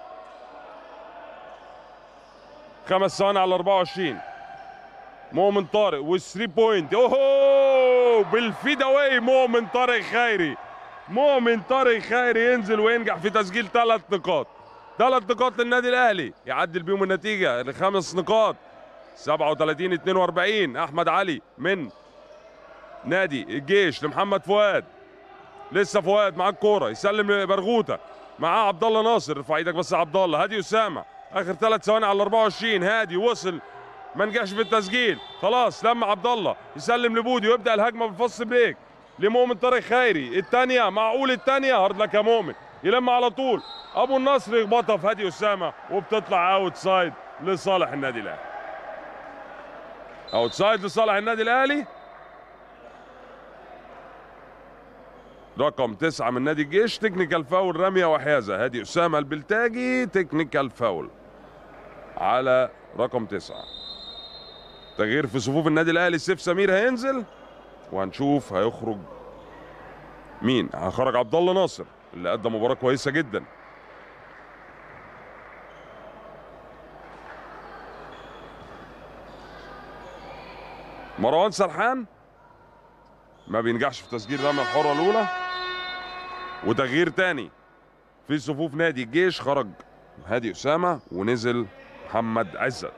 خمس ثواني على 24 مؤمن طارق والثري بوينت اوهو بالفيد اواي مؤمن طارق خيري مؤمن طارق خيري ينزل وينجح في تسجيل ثلاث نقاط ثلاث نقاط للنادي الاهلي يعدل بيهم النتيجه لخمس نقاط 37 42 احمد علي من نادي الجيش لمحمد فؤاد لسه فؤاد معاه الكوره يسلم لبرغوته معاه عبد الله ناصر ارفع ايدك بس يا عبد الله هادي اسامه اخر ثلاث ثواني على 24 هادي وصل ما نجحش في التسجيل خلاص لما عبد الله يسلم لبودي ويبدا الهجمه بالفص بريك لمؤمن طارق خيري الثانيه معقول الثانيه هارد لك يا مؤمن يلم على طول ابو النصر يخبطها في هادي اسامه وبتطلع اوت سايد لصالح النادي الاهلي اوت سايد لصالح النادي الاهلي رقم تسعة من نادي الجيش تكنيكال فاول رمية وحيازة هادي أسامة البلتاجي تكنيكال فاول على رقم تسعة تغيير في صفوف النادي الأهلي سيف سمير هينزل وهنشوف هيخرج مين هيخرج عبد الله ناصر اللي قدم مباراة كويسة جدا مروان سرحان ما بينجحش في تسجيل رمي الحرة الأولى وتغيير تاني في صفوف نادي الجيش خرج هادي أسامة ونزل محمد عزت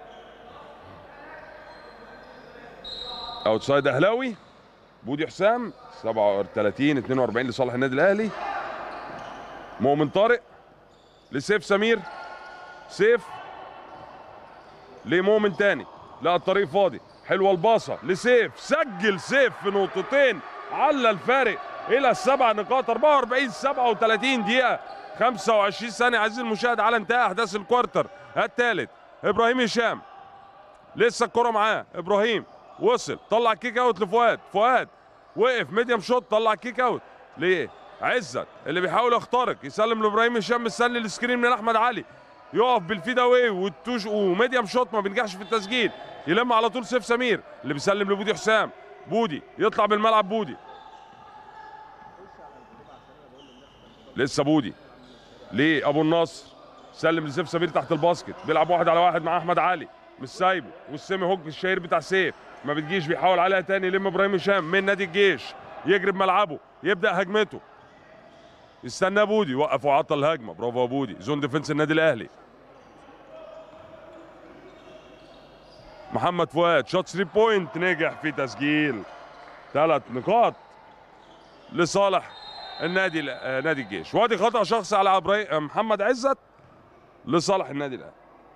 اوتسايد أهلاوي بودي حسام 37 42 لصالح النادي الأهلي مؤمن طارق لسيف سمير سيف لمؤمن تاني لا الطريق فاضي حلوه الباصه لسيف سجل سيف في نقطتين على الفارق الى السبع نقاط 44 37 دقيقه 25 ثانيه عزيزي المشاهد على انتهاء احداث الكوارتر الثالث ابراهيم هشام لسه الكره معاه ابراهيم وصل طلع كيك اوت لفؤاد فؤاد وقف ميديم شوت طلع كيك اوت ليه عزت اللي بيحاول يخترق يسلم لابراهيم هشام مستني السكرين من احمد علي يقف بالفيد اواي والتوش وميديم شوت ما بينجحش في التسجيل يلم على طول سيف سمير اللي بيسلم لبودي حسام بودي يطلع بالملعب بودي لسه بودي ليه ابو النصر سلم لسيف سمير تحت الباسكت بيلعب واحد على واحد مع احمد علي مش سايبه والسيمي هوك الشهير بتاع سيف ما بتجيش بيحاول عليها تاني يلم ابراهيم هشام من نادي الجيش يجري بملعبه يبدا هجمته يستنى بودي وقف وعطل الهجمه برافو يا بودي زون ديفنس النادي الاهلي محمد فؤاد شوت 3 بوينت نجح في تسجيل ثلاث نقاط لصالح النادي آه، نادي الجيش وادي خطا شخصي على إبراهيم- محمد عزت لصالح النادي الاهلي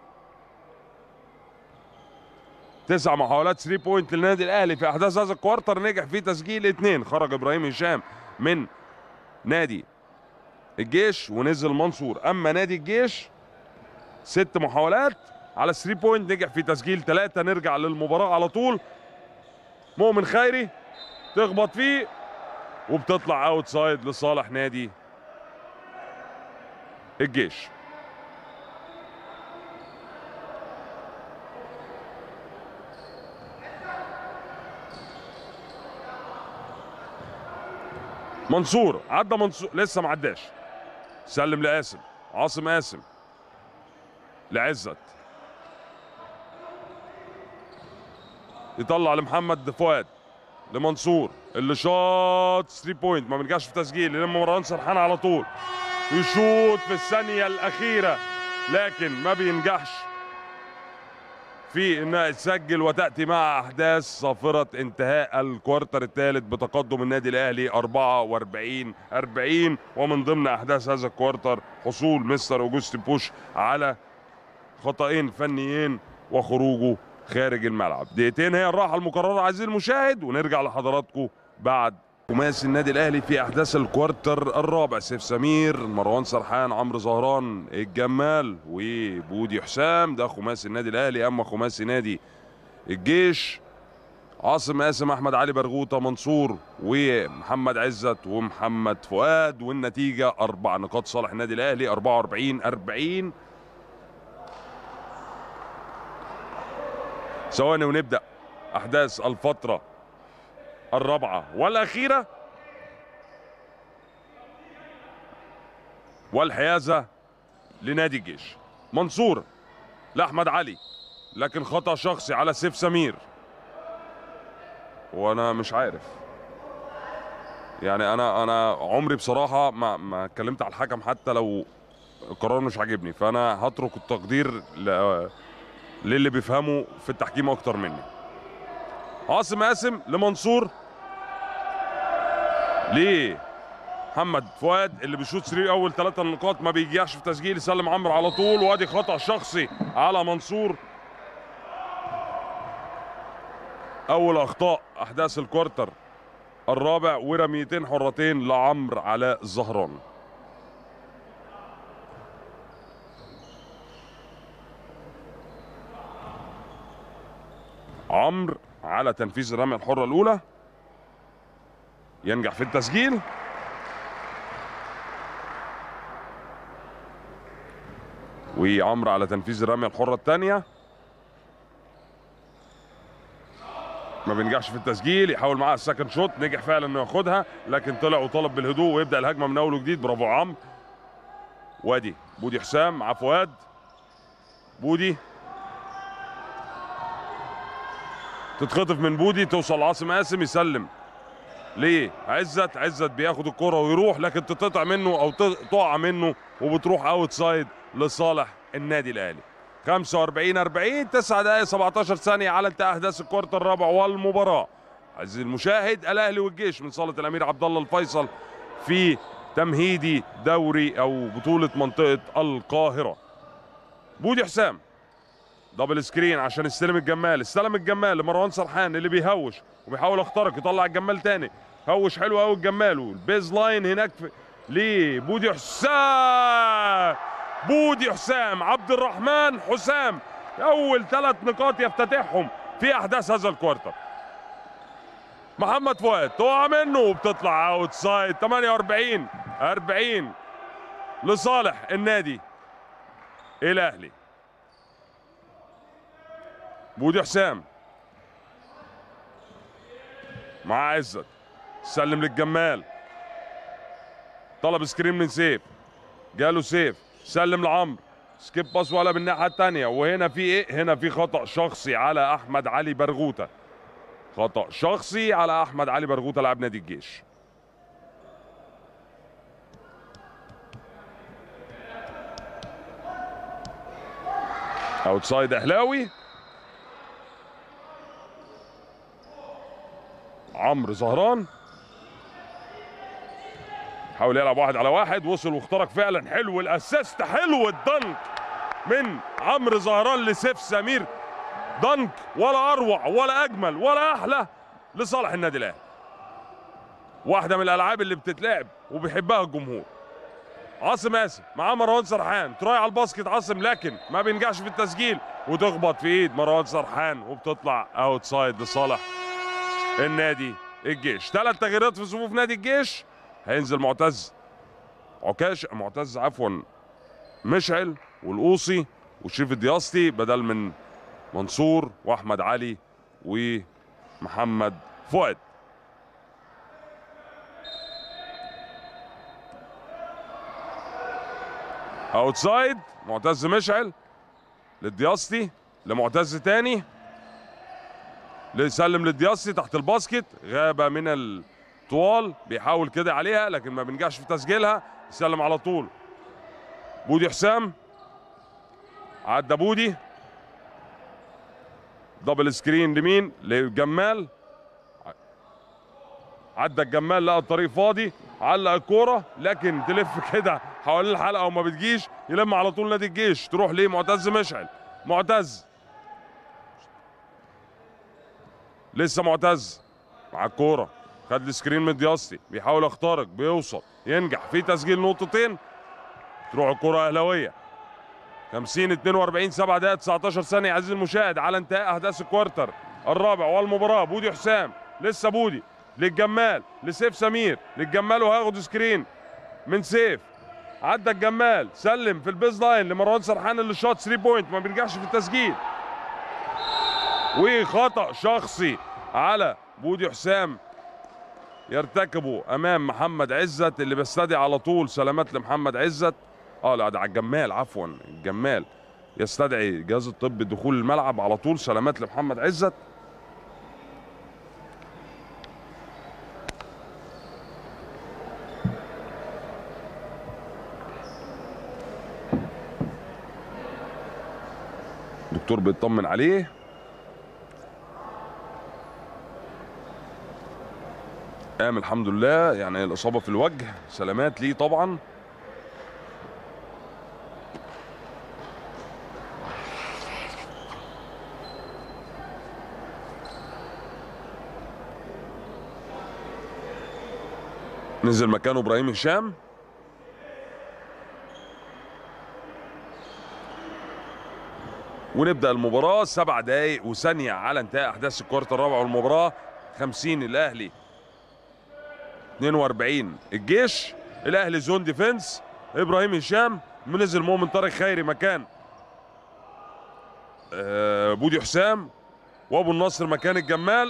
تسع محاولات 3 بوينت للنادي الاهلي في احداث هذا الكوارتر نجح في تسجيل اثنين خرج ابراهيم هشام من نادي الجيش ونزل منصور اما نادي الجيش ست محاولات على 3 بوينت نجح في تسجيل ثلاثة نرجع للمباراة على طول مؤمن خيري تخبط فيه وبتطلع اوت سايد لصالح نادي الجيش منصور عدى منصور لسه ما عداش سلم لقاسم عاصم قاسم لعزت يطلع لمحمد فؤاد لمنصور اللي شاط 3 بوينت ما بيرجعش في تسجيل يلم مروان سرحان على طول يشوط في الثانية الأخيرة لكن ما بينجحش في انها تسجل وتاتي مع احداث صافره انتهاء الكوارتر الثالث بتقدم النادي الاهلي 44 40 ومن ضمن احداث هذا الكوارتر حصول مستر اوجوست بوش على خطأين فنيين وخروجه خارج الملعب دقيقتين هي الراحه المقرره عزيزي المشاهد ونرجع لحضراتكم بعد خماسي النادي الاهلي في احداث الكوارتر الرابع سيف سمير مروان سرحان عمرو زهران الجمال وبودي حسام ده خماسي النادي الاهلي اما خماسي نادي الجيش عاصم قاسم احمد علي برغوطه منصور ومحمد عزت ومحمد فؤاد والنتيجه اربع نقاط صالح النادي الاهلي 44 40 ثواني ونبدا احداث الفتره الرابعه والاخيره والحيازه لنادي الجيش منصور لاحمد علي لكن خطا شخصي على سيف سمير وانا مش عارف يعني انا انا عمري بصراحه ما ما اتكلمت على الحكم حتى لو القرار مش عاجبني فانا هترك التقدير ل... للي بيفهموا في التحكيم اكتر مني عاصم قاسم لمنصور ليه محمد فؤاد اللي بيشوط 3 اول ثلاثة نقاط ما بيجيش في تسجيل يسلم عمرو على طول وادي خطا شخصي على منصور اول اخطاء احداث الكوارتر الرابع ورميتين حرتين لعمرو علاء الزهران عمرو على تنفيذ الرمية الحرة الأولى ينجح في التسجيل وعمرو على تنفيذ الرمية الحرة الثانية ما بينجحش في التسجيل يحاول معاه السكند شوت نجح فعلا انه ياخدها لكن طلع وطلب بالهدوء ويبدا الهجمه من اول وجديد برافو عمرو وادي بودي حسام مع فؤاد بودي تتخطف من بودي توصل عاصم قاسم يسلم ليه عزت عزت بياخد الكرة ويروح لكن تتقطع منه او تقع منه وبتروح اوت سايد لصالح النادي الاهلي 45 40 9 دقائق 17 ثانية على انتهاء احداث الكوارتر الرابع والمباراة عزيزي المشاهد الاهلي والجيش من صالة الامير عبد الله الفيصل في تمهيدي دوري او بطولة منطقة القاهرة بودي حسام دبل سكرين عشان يستلم الجمال استلم الجمال لمروان سرحان اللي بيهوش وبيحاول يخترق يطلع الجمال تاني هوش حلو قوي الجمال والبيز لاين هناك في لبودي حسام بودي حسام عبد الرحمن حسام اول ثلاث نقاط يفتتحهم في احداث هذا الكوارتر محمد فؤاد تقع منه وبتطلع اوت سايد 48 40 لصالح النادي الاهلي بودي حسام مع عزت سلم للجمال طلب سكرين من سيف جاله سيف سلم لعمرو سكيب باس ولا من الناحيه الثانيه وهنا في ايه هنا في خطا شخصي على احمد علي برغوته خطا شخصي على احمد علي برغوته لاعب نادي الجيش اوتسايد اهلاوي عمرو زهران حاول يلعب واحد على واحد وصل واخترق فعلا حلو الاسيست حلو الدنك من عمرو زهران لسيف سمير دنك ولا اروع ولا اجمل ولا احلى لصالح النادي الاهلي واحده من الالعاب اللي بتتلعب وبيحبها الجمهور عاصم اسف مع مروان سرحان تراي على الباسكت عاصم لكن ما بينجحش في التسجيل وتخبط في ايد مروان سرحان وبتطلع اوت سايد لصالح النادي الجيش ثلاث تغييرات في صفوف نادي الجيش هينزل معتز عكاش معتز عفوا مشعل والقوصي وشريف الدياسطي بدل من منصور واحمد علي ومحمد فؤاد اوتسايد معتز مشعل للدياستي لمعتز تاني سلم للدياستي تحت الباسكت غابه من الطوال بيحاول كده عليها لكن ما بينجحش في تسجيلها يسلم على طول بودي حسام عدى بودي دبل سكرين لمين لجمال عدى الجمال لقى الطريق فاضي علق الكوره لكن تلف كده حوالين الحلقه وما بتجيش يلم على طول نادي الجيش تروح ليه معتز مشعل معتز لسه معتز مع الكوره خد السكرين من دياستي بيحاول يخترق بيوصل ينجح في تسجيل نقطتين تروح الكره اهلاويه 50 42 7 دقائق 19 ثانيه عزيزي المشاهد على انتهاء احداث الكوارتر الرابع والمباراه بودي حسام لسه بودي للجمال لسيف سمير للجمال وهياخد سكرين من سيف عدى الجمال سلم في البيز لاين لمروان سرحان اللي شاط 3 بوينت ما بيرجعش في التسجيل وخطا شخصي على بودي حسام يرتكبه امام محمد عزت اللي بيستدعي على طول سلامات لمحمد عزت اه لا ده على الجمال عفوا الجمال يستدعي جهاز الطب دخول الملعب على طول سلامات لمحمد عزت الدكتور بيطمن عليه قام الحمد لله يعني الإصابة في الوجه سلامات ليه طبعا نزل مكانه ابراهيم هشام ونبدا المباراه سبع دقائق وثانيه على انتهاء احداث الكوارت الرابع والمباراه 50 الاهلي 42 الجيش الاهلي زون ديفنس ابراهيم هشام منزل مؤمن طارق خيري مكان آه بودي حسام وابو النصر مكان الجمال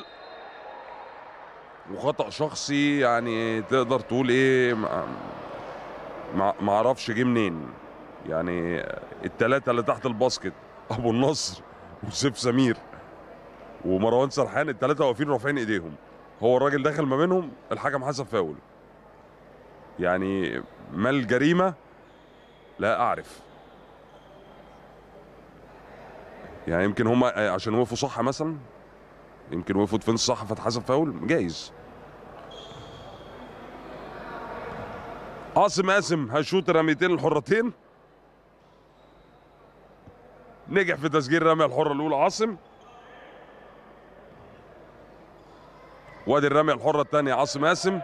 وخطا شخصي يعني تقدر تقول ايه ما- ما ما اعرفش جه منين يعني الثلاثه اللي تحت الباسكت ابو النصر وسيف سمير ومروان سرحان الثلاثه واقفين رافعين ايديهم هو الراجل دخل ما بينهم الحكم حسب فاول يعني ما الجريمه لا اعرف يعني يمكن هم عشان وقفوا صح مثلا يمكن وقفوا ديفنس صح فاتحسب فاول جايز عاصم قاسم هيشوط الرميتين الحرتين نجح في تسجيل الرمية الحرة الأولى عاصم وادي الرمية الحرة الثانية عاصم قاسم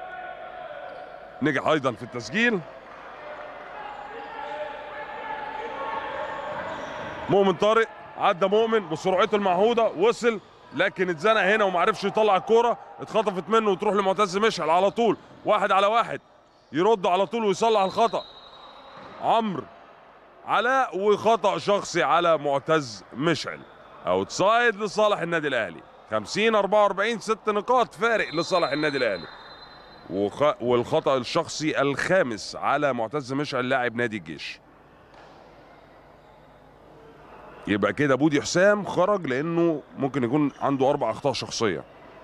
نجح أيضا في التسجيل مؤمن طارق عدى مؤمن بسرعته المعهودة وصل لكن اتزنق هنا وما عرفش يطلع الكورة اتخطفت منه وتروح لمعتز مشعل على طول واحد على واحد يرد على طول ويصلح الخطأ عمرو علاء وخطأ شخصي على معتز مشعل اوتسايد لصالح النادي الاهلي 50 44 ست نقاط فارق لصالح النادي الاهلي وخ... والخطأ الشخصي الخامس على معتز مشعل لاعب نادي الجيش يبقى كده بودي حسام خرج لانه ممكن يكون عنده اربع اخطاء شخصيه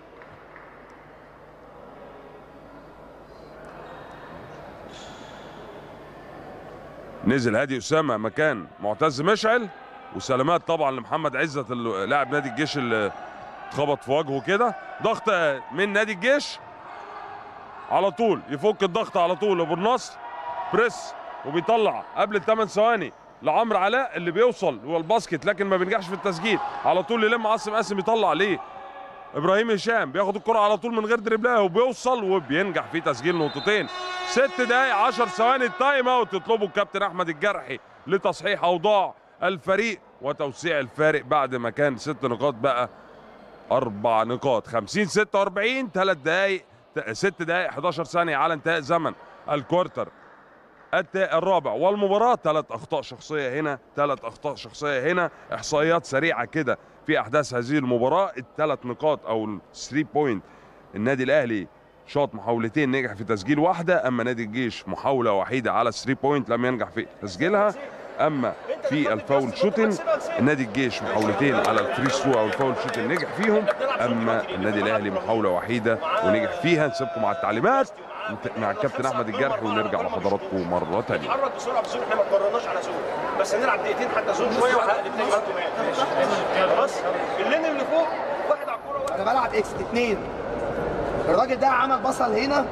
نزل هادي اسامه مكان معتز مشعل وسلامات طبعا لمحمد عزت اللي- لاعب نادي الجيش اللي اتخبط في وجهه كده ضغط من نادي الجيش على طول يفك الضغط على طول ابو النصر بريس وبيطلع قبل الثمان ثواني لعمرو علاء اللي بيوصل هو الباسكت لكن ما بينجحش في التسجيل على طول يلم عاصم قاسم يطلع ليه ابراهيم هشام بياخد الكره على طول من غير دربلايه وبيوصل وبينجح في تسجيل نقطتين ست دقايق 10 ثواني التايم اوت تطلبه الكابتن احمد الجرحي لتصحيح اوضاع الفريق وتوسيع الفارق بعد ما كان ست نقاط بقى اربع نقاط 50 46 ثلاث دقايق ست دقايق 11 ثانيه على انتهاء زمن الكوارتر التا- الرابع والمباراة ثلاث أخطاء شخصية هنا ثلاث أخطاء شخصية هنا إحصائيات سريعة كده في أحداث هذه المباراة الثلاث نقاط أو الثري بوينت النادي الأهلي شاط محاولتين نجح في تسجيل واحده اما نادي الجيش محاوله وحيده على 3 بوينت لم ينجح في تسجيلها اما في الفاول شوتين نادي الجيش محاولتين على الفري ثرو او الفاول شوتين نجح فيهم اما النادي الاهلي محاوله وحيده ونجح فيها نسيبكم مع التعليمات مع الكابتن احمد الجرحي ونرجع لحضراتكم مره ثانيه نتحرك بسرعه بسرعه احنا ما اتمرناش على زون بس هنلعب دقيقتين حتى زون شويه وهقلب تاني برضه ماشي ماشي خلاص اللين اللي فوق واحد على الكوره واحد انا بلعب اكس اتنين الراجل ده عمل بصل هنا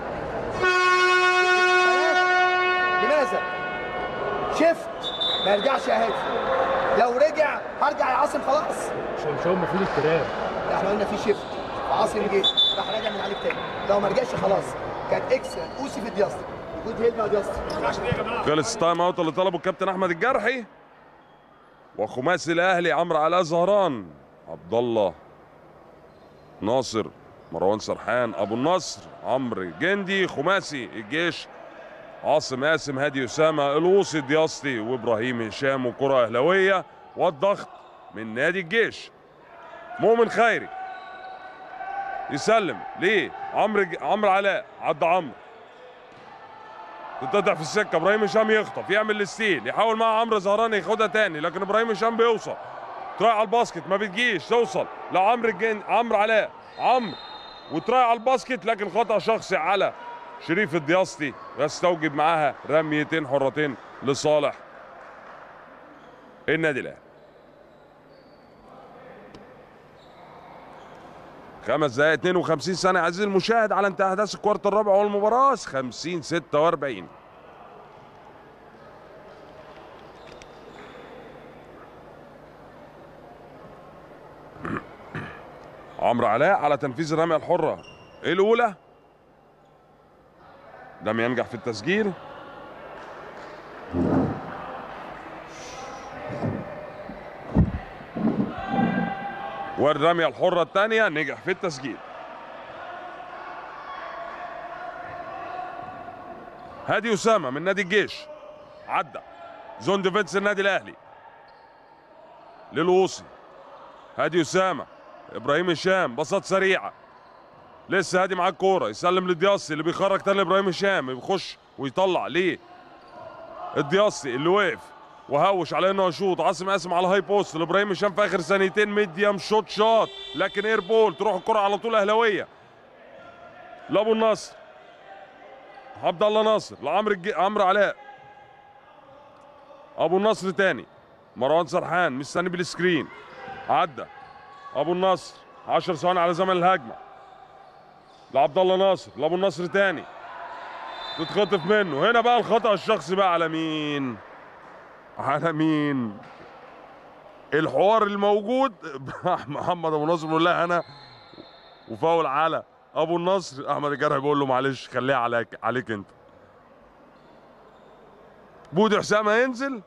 لماذا؟ شفت ما يرجعش يا هادي لو رجع هرجع يا عاصم خلاص مش مش هو المفروض التراب لا احنا قلنا في شيفت وعاصم جه راح راجع من عليك تاني لو ما رجعش خلاص كانت اكس اوسي في دياستر وجود هيلما دياستر خلص التايم اوت اللي طلبه الكابتن احمد الجرحي وخماسي الاهلي عمرو علاء زهران عبد الله ناصر مروان سرحان ابو النصر عمرو جندي خماسي الجيش عاصم قاسم هادي اسامه الوصي دياستي وابراهيم هشام وكره اهلاويه والضغط من نادي الجيش مؤمن خيري يسلم ليه عمرو ج- عمرو علاء عدى عمرو تتقطع في السكه ابراهيم هشام يخطف يعمل الستيل يحاول مع عمرو زهران ياخدها تاني لكن ابراهيم هشام بيوصل تراي على الباسكت ما بتجيش توصل لعمرو الجن عمرو علاء عمرو وتراي على الباسكت لكن خطا شخصي على شريف الدياسطي يستوجب معاها رميتين حرتين لصالح النادي الاهلي خمس دقائق 52 ثانية عزيزي المشاهد على انتهاء أحداث الكوارت الرابع والمباراة 50 46 عمرو علاء على تنفيذ الرمية الحرة الأولى لم ينجح في التسجيل والرمية الحرة الثانية نجح في التسجيل هادي أسامة من نادي الجيش عدى زون ديفنس النادي الأهلي للوصي هادي أسامة إبراهيم هشام بساط سريعة لسه هادي معاه الكورة يسلم للدياسي اللي بيخرج تاني لإبراهيم هشام بيخش ويطلع ليه الدياسي اللي وقف وهوش على انه يشوط عاصم قاسم على هاي بوست لابراهيم هشام في اخر ثانيتين ميديم شوت شوت لكن اير بول تروح الكره على طول اهلاويه لابو النصر عبد الله ناصر لعمرو الج... عمرو علاء ابو النصر تاني مروان سرحان مستني بالسكرين عدى ابو النصر 10 ثواني على زمن الهجمه لعبد الله ناصر لابو النصر تاني تتخطف منه هنا بقى الخطا الشخصي بقى على مين على مين الحوار الموجود محمد ابو نصر بيقول لها انا وفاول على ابو النصر احمد الجرحي بيقول له معلش خليها عليك عليك انت بودي حسام هينزل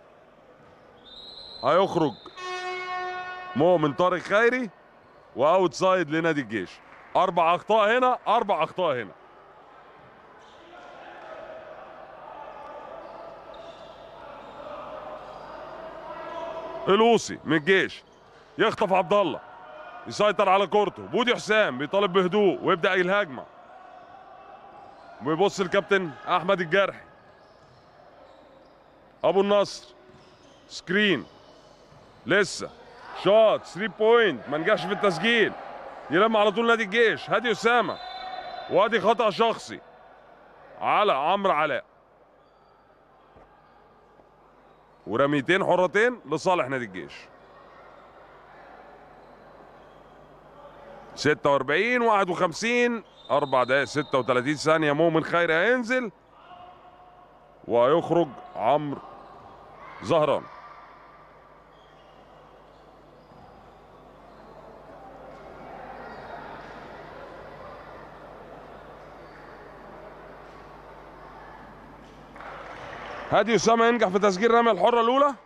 هيخرج مؤمن طارق خيري واوت سايد لنادي الجيش اربع اخطاء هنا اربع اخطاء هنا الوصي من الجيش يخطف عبد الله يسيطر على كورته بودي حسام بيطالب بهدوء ويبدا الهجمه ويبص الكابتن احمد الجرحي ابو النصر سكرين لسه شوت 3 بوينت ما نجحش في التسجيل يلم على طول نادي الجيش هادي اسامه وادي خطا شخصي على عمرو علاء ورميتين حرتين لصالح نادي الجيش 46 51 4 دقائق 36 ثانية مؤمن خيري هينزل ويخرج عمرو زهران هادي اسامه ينجح في تسجيل الرميه الحره الاولى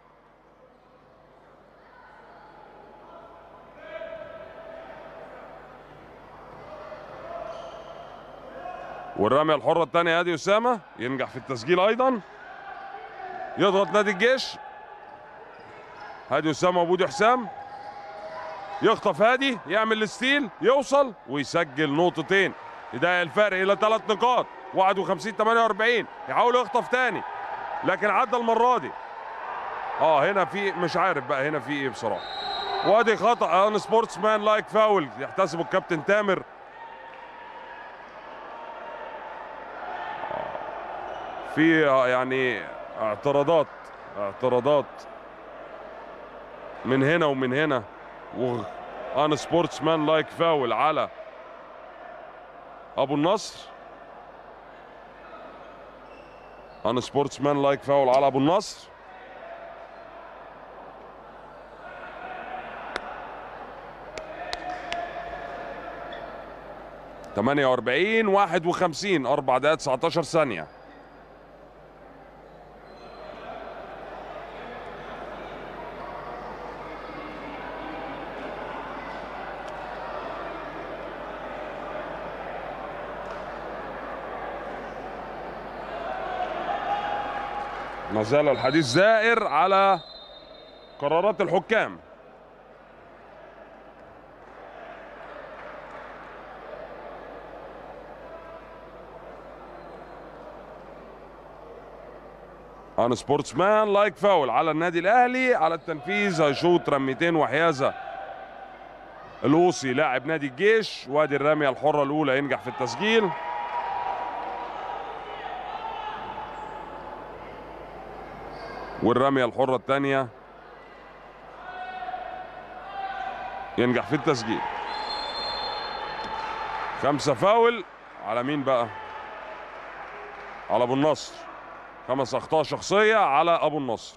والرميه الحره الثانيه هادي اسامه ينجح في التسجيل ايضا يضغط نادي الجيش هادي اسامه وبودي حسام يخطف هادي يعمل الستيل يوصل ويسجل نقطتين يضيق الفرق الى ثلاث نقاط 51 48 يحاول يخطف تاني لكن عدى المره دي اه هنا في مش عارف بقى هنا في ايه بصراحه وادي خطا ان سبورتس مان لايك فاول يحتسبه الكابتن تامر في يعني اعتراضات اعتراضات من هنا ومن هنا و ان سبورتس مان لايك فاول على ابو النصر ان سبورتس مان لايك فاول على ابو النصر تمانية وأربعين واحد وخمسين أربع دقائق 19 ثانية ما زال الحديث زائر على قرارات الحكام ان سبورتس مان لايك فاول على النادي الاهلي على التنفيذ هيشوط رميتين وحيازه الوصي لاعب نادي الجيش وادي الرميه الحره الاولى ينجح في التسجيل والرميه الحره الثانيه ينجح في التسجيل خمسه فاول على مين بقى على ابو النصر خمس اخطاء شخصيه على ابو النصر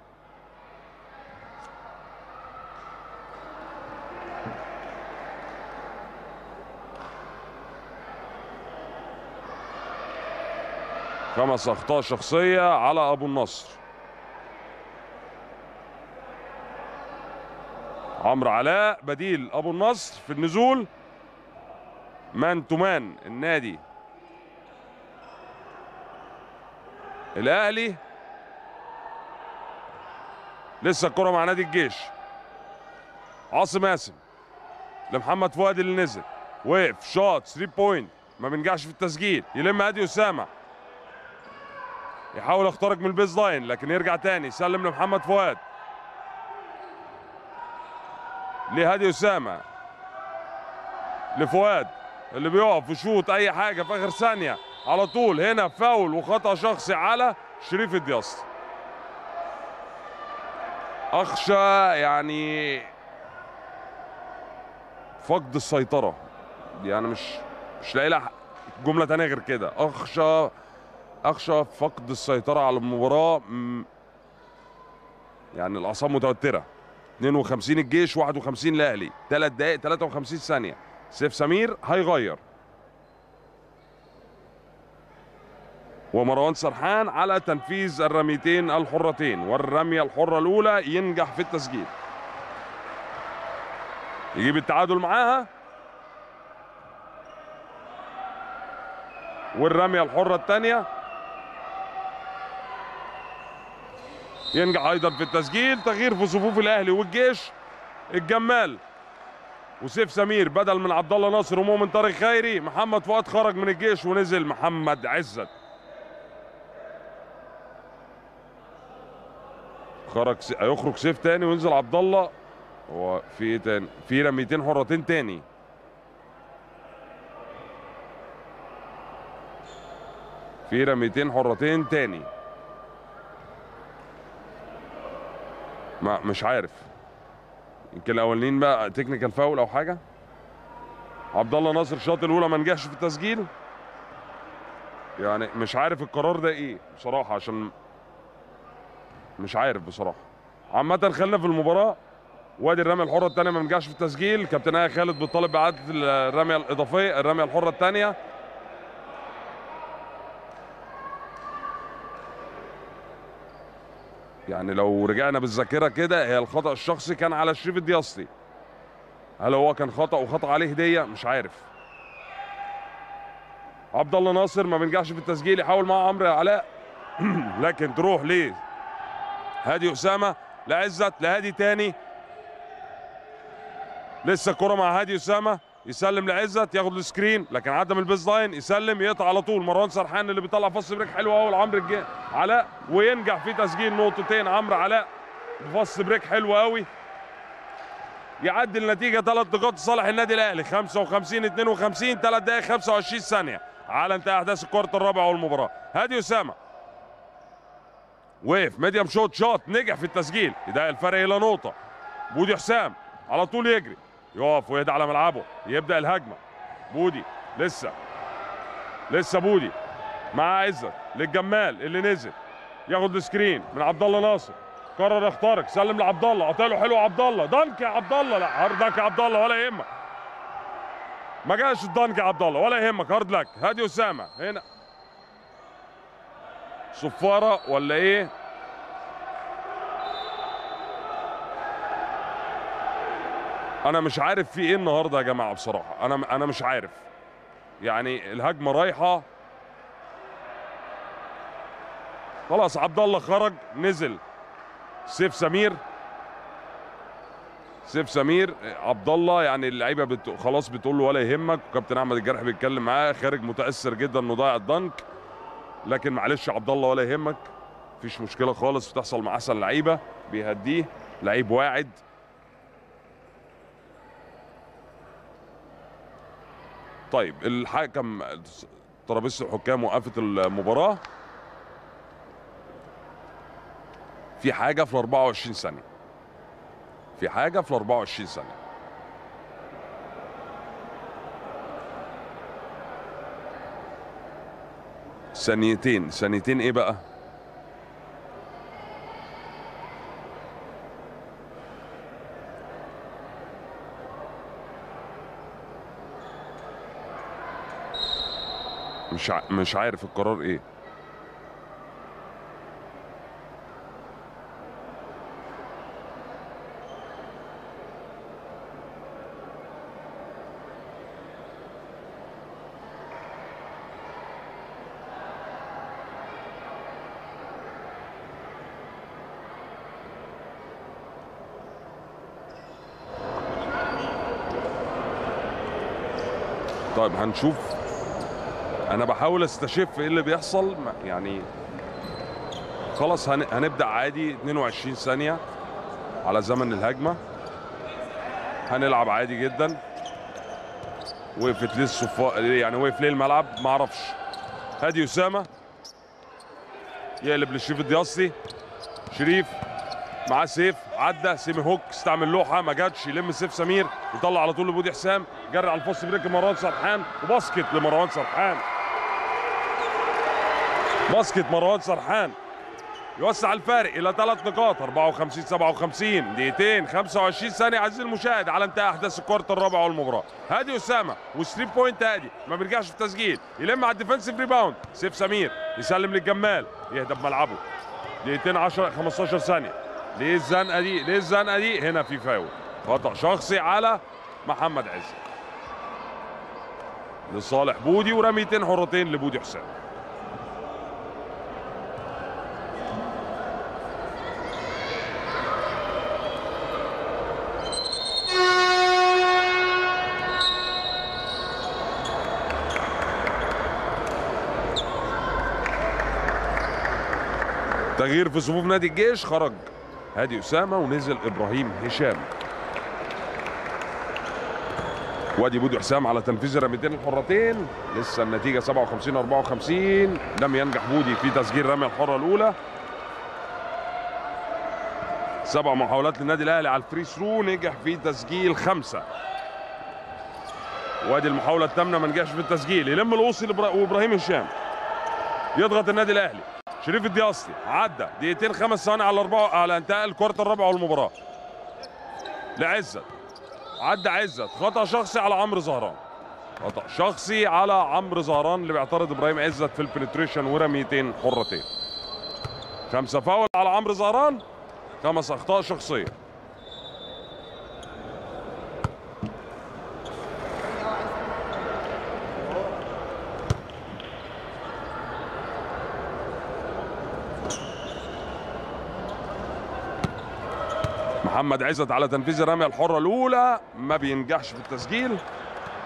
خمس اخطاء شخصيه على ابو النصر عمرو علاء بديل ابو النصر في النزول مان تو مان النادي الاهلي لسه الكره مع نادي الجيش عاصم قاسم لمحمد فؤاد اللي نزل وقف شاط 3 بوينت ما بينجحش في التسجيل يلم هادي اسامه يحاول يخترق من البيز لاين لكن يرجع تاني يسلم لمحمد فؤاد لهادي اسامه لفؤاد اللي بيقف يشوط اي حاجه في اخر ثانيه على طول هنا فاول وخطا شخصي على شريف الدياص اخشى يعني فقد السيطره يعني مش مش لاقي لها جمله تانية غير كده اخشى اخشى فقد السيطره على المباراه م- يعني الاعصاب متوتره 52 الجيش 51 الاهلي 3 دقائق 53 ثانيه سيف سمير هيغير ومروان سرحان على تنفيذ الرميتين الحرتين والرميه الحره الاولى ينجح في التسجيل يجيب التعادل معاها والرميه الحره الثانيه ينجح ايضا في التسجيل تغيير في صفوف الاهلي والجيش الجمال وسيف سمير بدل من عبد الله ناصر ومؤمن طارق خيري محمد فؤاد خرج من الجيش ونزل محمد عزت خرج س... هيخرج سيف تاني وينزل عبد الله هو في ايه تاني في رميتين حرتين تاني في رميتين حرتين تاني ما مش عارف يمكن الاولانيين بقى تكنيكال فاول او حاجه عبد الله ناصر الشوط الاولى ما نجحش في التسجيل يعني مش عارف القرار ده ايه بصراحه عشان مش عارف بصراحه عامه خلينا في المباراه وادي الرميه الحره الثانيه ما نجحش في التسجيل كابتن ايه خالد بيطالب باعاده الرميه الاضافيه الرميه الحره الثانيه يعني لو رجعنا بالذاكره كده هي الخطا الشخصي كان على شريف الدياصلي هل هو كان خطا وخطا عليه هديه مش عارف عبد الله ناصر ما بينجحش في التسجيل يحاول مع عمرو علاء لكن تروح ليه هادي اسامه لعزت لهادي تاني لسه الكره مع هادي اسامه يسلم لعزت ياخد السكرين لكن عدى من البيز لاين يسلم يقطع على طول مروان سرحان اللي بيطلع فص بريك حلو قوي لعمرو الجي علاء وينجح في تسجيل نقطتين عمرو علاء بفص بريك حلو قوي يعدي النتيجه ثلاث نقاط لصالح النادي الاهلي 55 52 3 دقائق 25 ثانيه على انتهاء احداث الكوارت الرابع والمباراه هادي اسامه وقف ميديم شوت شوت نجح في التسجيل يضايق الفرق الى نقطه بودي حسام على طول يجري يقف ويهدى على ملعبه يبدا الهجمه بودي لسه لسه بودي مع عزت للجمال اللي نزل ياخد السكرين من عبد الله ناصر قرر يخترق سلم لعبد الله قطع حلو عبد الله دنك يا عبد الله لا هارد لك يا عبد الله ولا يهمك ما جاش الدنك يا عبد الله ولا يهمك هارد لك هادي اسامه هنا صفاره ولا ايه انا مش عارف في ايه النهارده يا جماعه بصراحه انا انا مش عارف يعني الهجمه رايحه خلاص عبد الله خرج نزل سيف سمير سيف سمير عبد الله يعني اللعيبه بت... خلاص بتقول له ولا يهمك وكابتن احمد الجرح بيتكلم معاه خارج متاثر جدا انه ضيع الدنك لكن معلش عبد الله ولا يهمك مفيش مشكله خالص بتحصل مع احسن لعيبه بيهديه لعيب واعد طيب الحكم ترابيزه الحكام وقفت المباراه في حاجه في ال 24 ثانيه في حاجه في ال 24 ثانيه ثانيتين ثانيتين ايه بقى مش ع... مش عارف القرار ايه طيب هنشوف انا بحاول استشف ايه اللي بيحصل ما- يعني خلاص هن... هنبدا عادي 22 ثانيه على زمن الهجمه هنلعب عادي جدا وقفت ليه الصفا يعني وقف ليه الملعب ما اعرفش هادي اسامه يقلب لشريف الدياصي شريف معاه سيف عدى سيمي هوك استعمل لوحه ما جاتش يلم سيف سمير يطلع على طول لبودي حسام جري على الفوست بريك مروان سرحان وباسكت لمروان سرحان باسكت مروان سرحان يوسع الفارق الى ثلاث نقاط 54 57 دقيقتين 25 ثانيه عزيزي المشاهد على انتهاء احداث الكوارت الرابع والمباراه هادي اسامه وستري بوينت هادي ما بيرجعش في التسجيل يلم على الديفنسيف ريباوند سيف سمير يسلم للجمال يهدى بملعبه دقيقتين 10 15 ثانيه ليه الزنقه دي ليه الزنقه دي هنا في فاول خطا شخصي على محمد عز لصالح بودي ورميتين حرتين لبودي حسام تغيير في صفوف نادي الجيش خرج هادي اسامه ونزل ابراهيم هشام وادي بودي حسام على تنفيذ الرميتين الحرتين لسه النتيجه 57 54 لم ينجح بودي في تسجيل الرميه الحره الاولى سبع محاولات للنادي الاهلي على الفري ثرو نجح في تسجيل خمسه وادي المحاوله الثامنه ما نجحش في التسجيل يلم القوصي لإبرا- وابراهيم هشام يضغط النادي الاهلي شريف الدياصلي عدى دقيقتين خمس ثواني على اربعه على انتهاء الكوارت الرابع والمباراه لعزت عدى عزت خطا شخصي على عمرو زهران خطا شخصي على عمرو زهران اللي بيعترض ابراهيم عزت في البنتريشن ورميتين حرتين خمسه فاول على عمرو زهران خمس اخطاء شخصيه محمد عزت على تنفيذ الرميه الحره الاولى ما بينجحش في التسجيل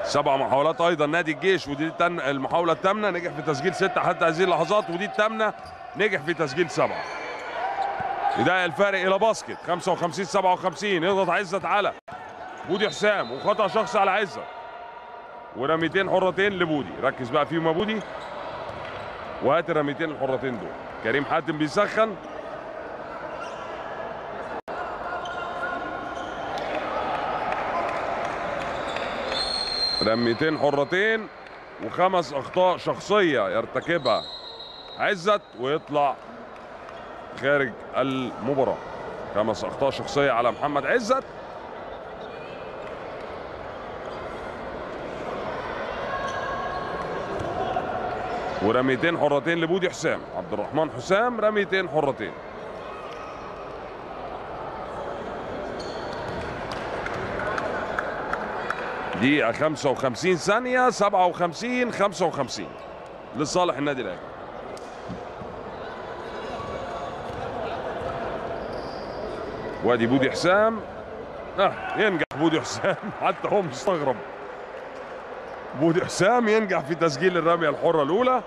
سبع محاولات ايضا نادي الجيش ودي التن- المحاوله الثامنه نجح في تسجيل سته حتى هذه اللحظات ودي الثامنه نجح في تسجيل سبعه بدايه الفارق الى باسكت 55 57 يضغط عزت على بودي حسام وخطا شخصي على عزت ورميتين حرتين لبودي ركز بقى فيهم يا بودي وهات الرميتين الحرتين دول كريم حاتم بيسخن رميتين حرتين وخمس اخطاء شخصيه يرتكبها عزت ويطلع خارج المباراه خمس اخطاء شخصيه على محمد عزت ورميتين حرتين لبودي حسام عبد الرحمن حسام رميتين حرتين دقيقة 55 ثانية 57 55 لصالح النادي الأهلي وادي بودي حسام اه ينجح بودي حسام حتى هو مستغرب بودي حسام ينجح في تسجيل الرمية الحرة الأولى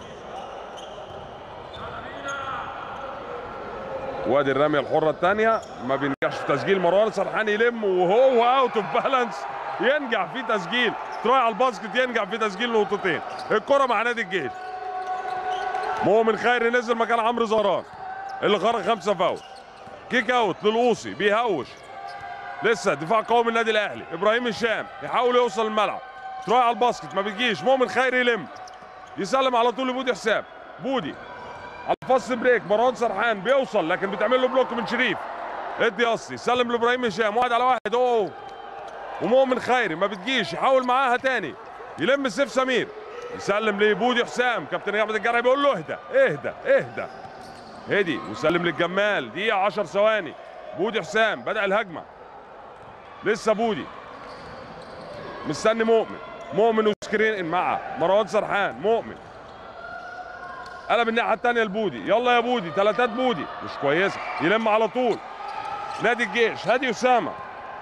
وادي الرمية الحرة الثانية ما بينجحش في تسجيل مروان سرحان يلم وهو اوت اوف بالانس ينجح في تسجيل تراي على الباسكت ينجح في تسجيل نقطتين الكرة مع نادي الجيش مؤمن خيري نزل مكان عمرو زهران اللي خرج خمسة فاول كيك اوت للقوصي بيهوش لسه دفاع قوي من النادي الاهلي ابراهيم الشام يحاول يوصل الملعب تراي على الباسكت ما بتجيش مؤمن خيري يلم يسلم على طول لبودي حسام بودي على الفاست بريك مروان سرحان بيوصل لكن بتعمل له بلوك من شريف ادي قصي سلم لابراهيم هشام واحد على واحد اوه ومؤمن خيري ما بتجيش يحاول معاها تاني يلم سيف سمير يسلم لبودي حسام كابتن احمد الجرعي بيقول له اهدى اهدى اهدى هدي وسلم للجمال دقيقة 10 ثواني بودي حسام بدأ الهجمة لسه بودي مستني مؤمن مؤمن وسكرين مع مروان سرحان مؤمن قلب الناحيه الثانيه لبودي يلا يا بودي ثلاثات بودي مش كويسه يلم على طول نادي الجيش هادي اسامه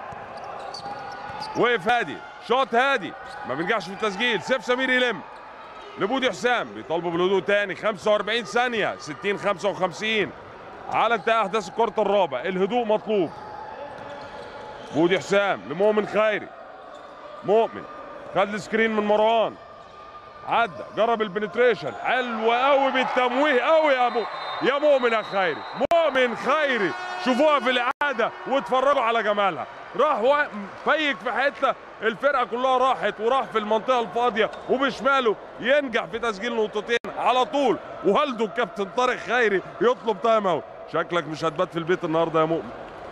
وقف هادي شوط هادي ما بينجحش في التسجيل سيف سمير يلم لبودي حسام بيطالبوا بالهدوء تاني 45 ثانيه 60 55 على انتهاء احداث الكره الرابع الهدوء مطلوب بودي حسام لمؤمن خيري مؤمن خد السكرين من مروان عدى جرب البنتريشن حلو قوي بالتمويه قوي يا ابو يا مؤمن يا خيري مؤمن خيري شوفوها في الاعاده واتفرجوا على جمالها راح وا- فيك في حته الفرقه كلها راحت وراح في المنطقه الفاضيه وبشماله ينجح في تسجيل نقطتين على طول والده الكابتن طارق خيري يطلب تايم اوت شكلك مش هتبات في البيت النهارده يا مؤمن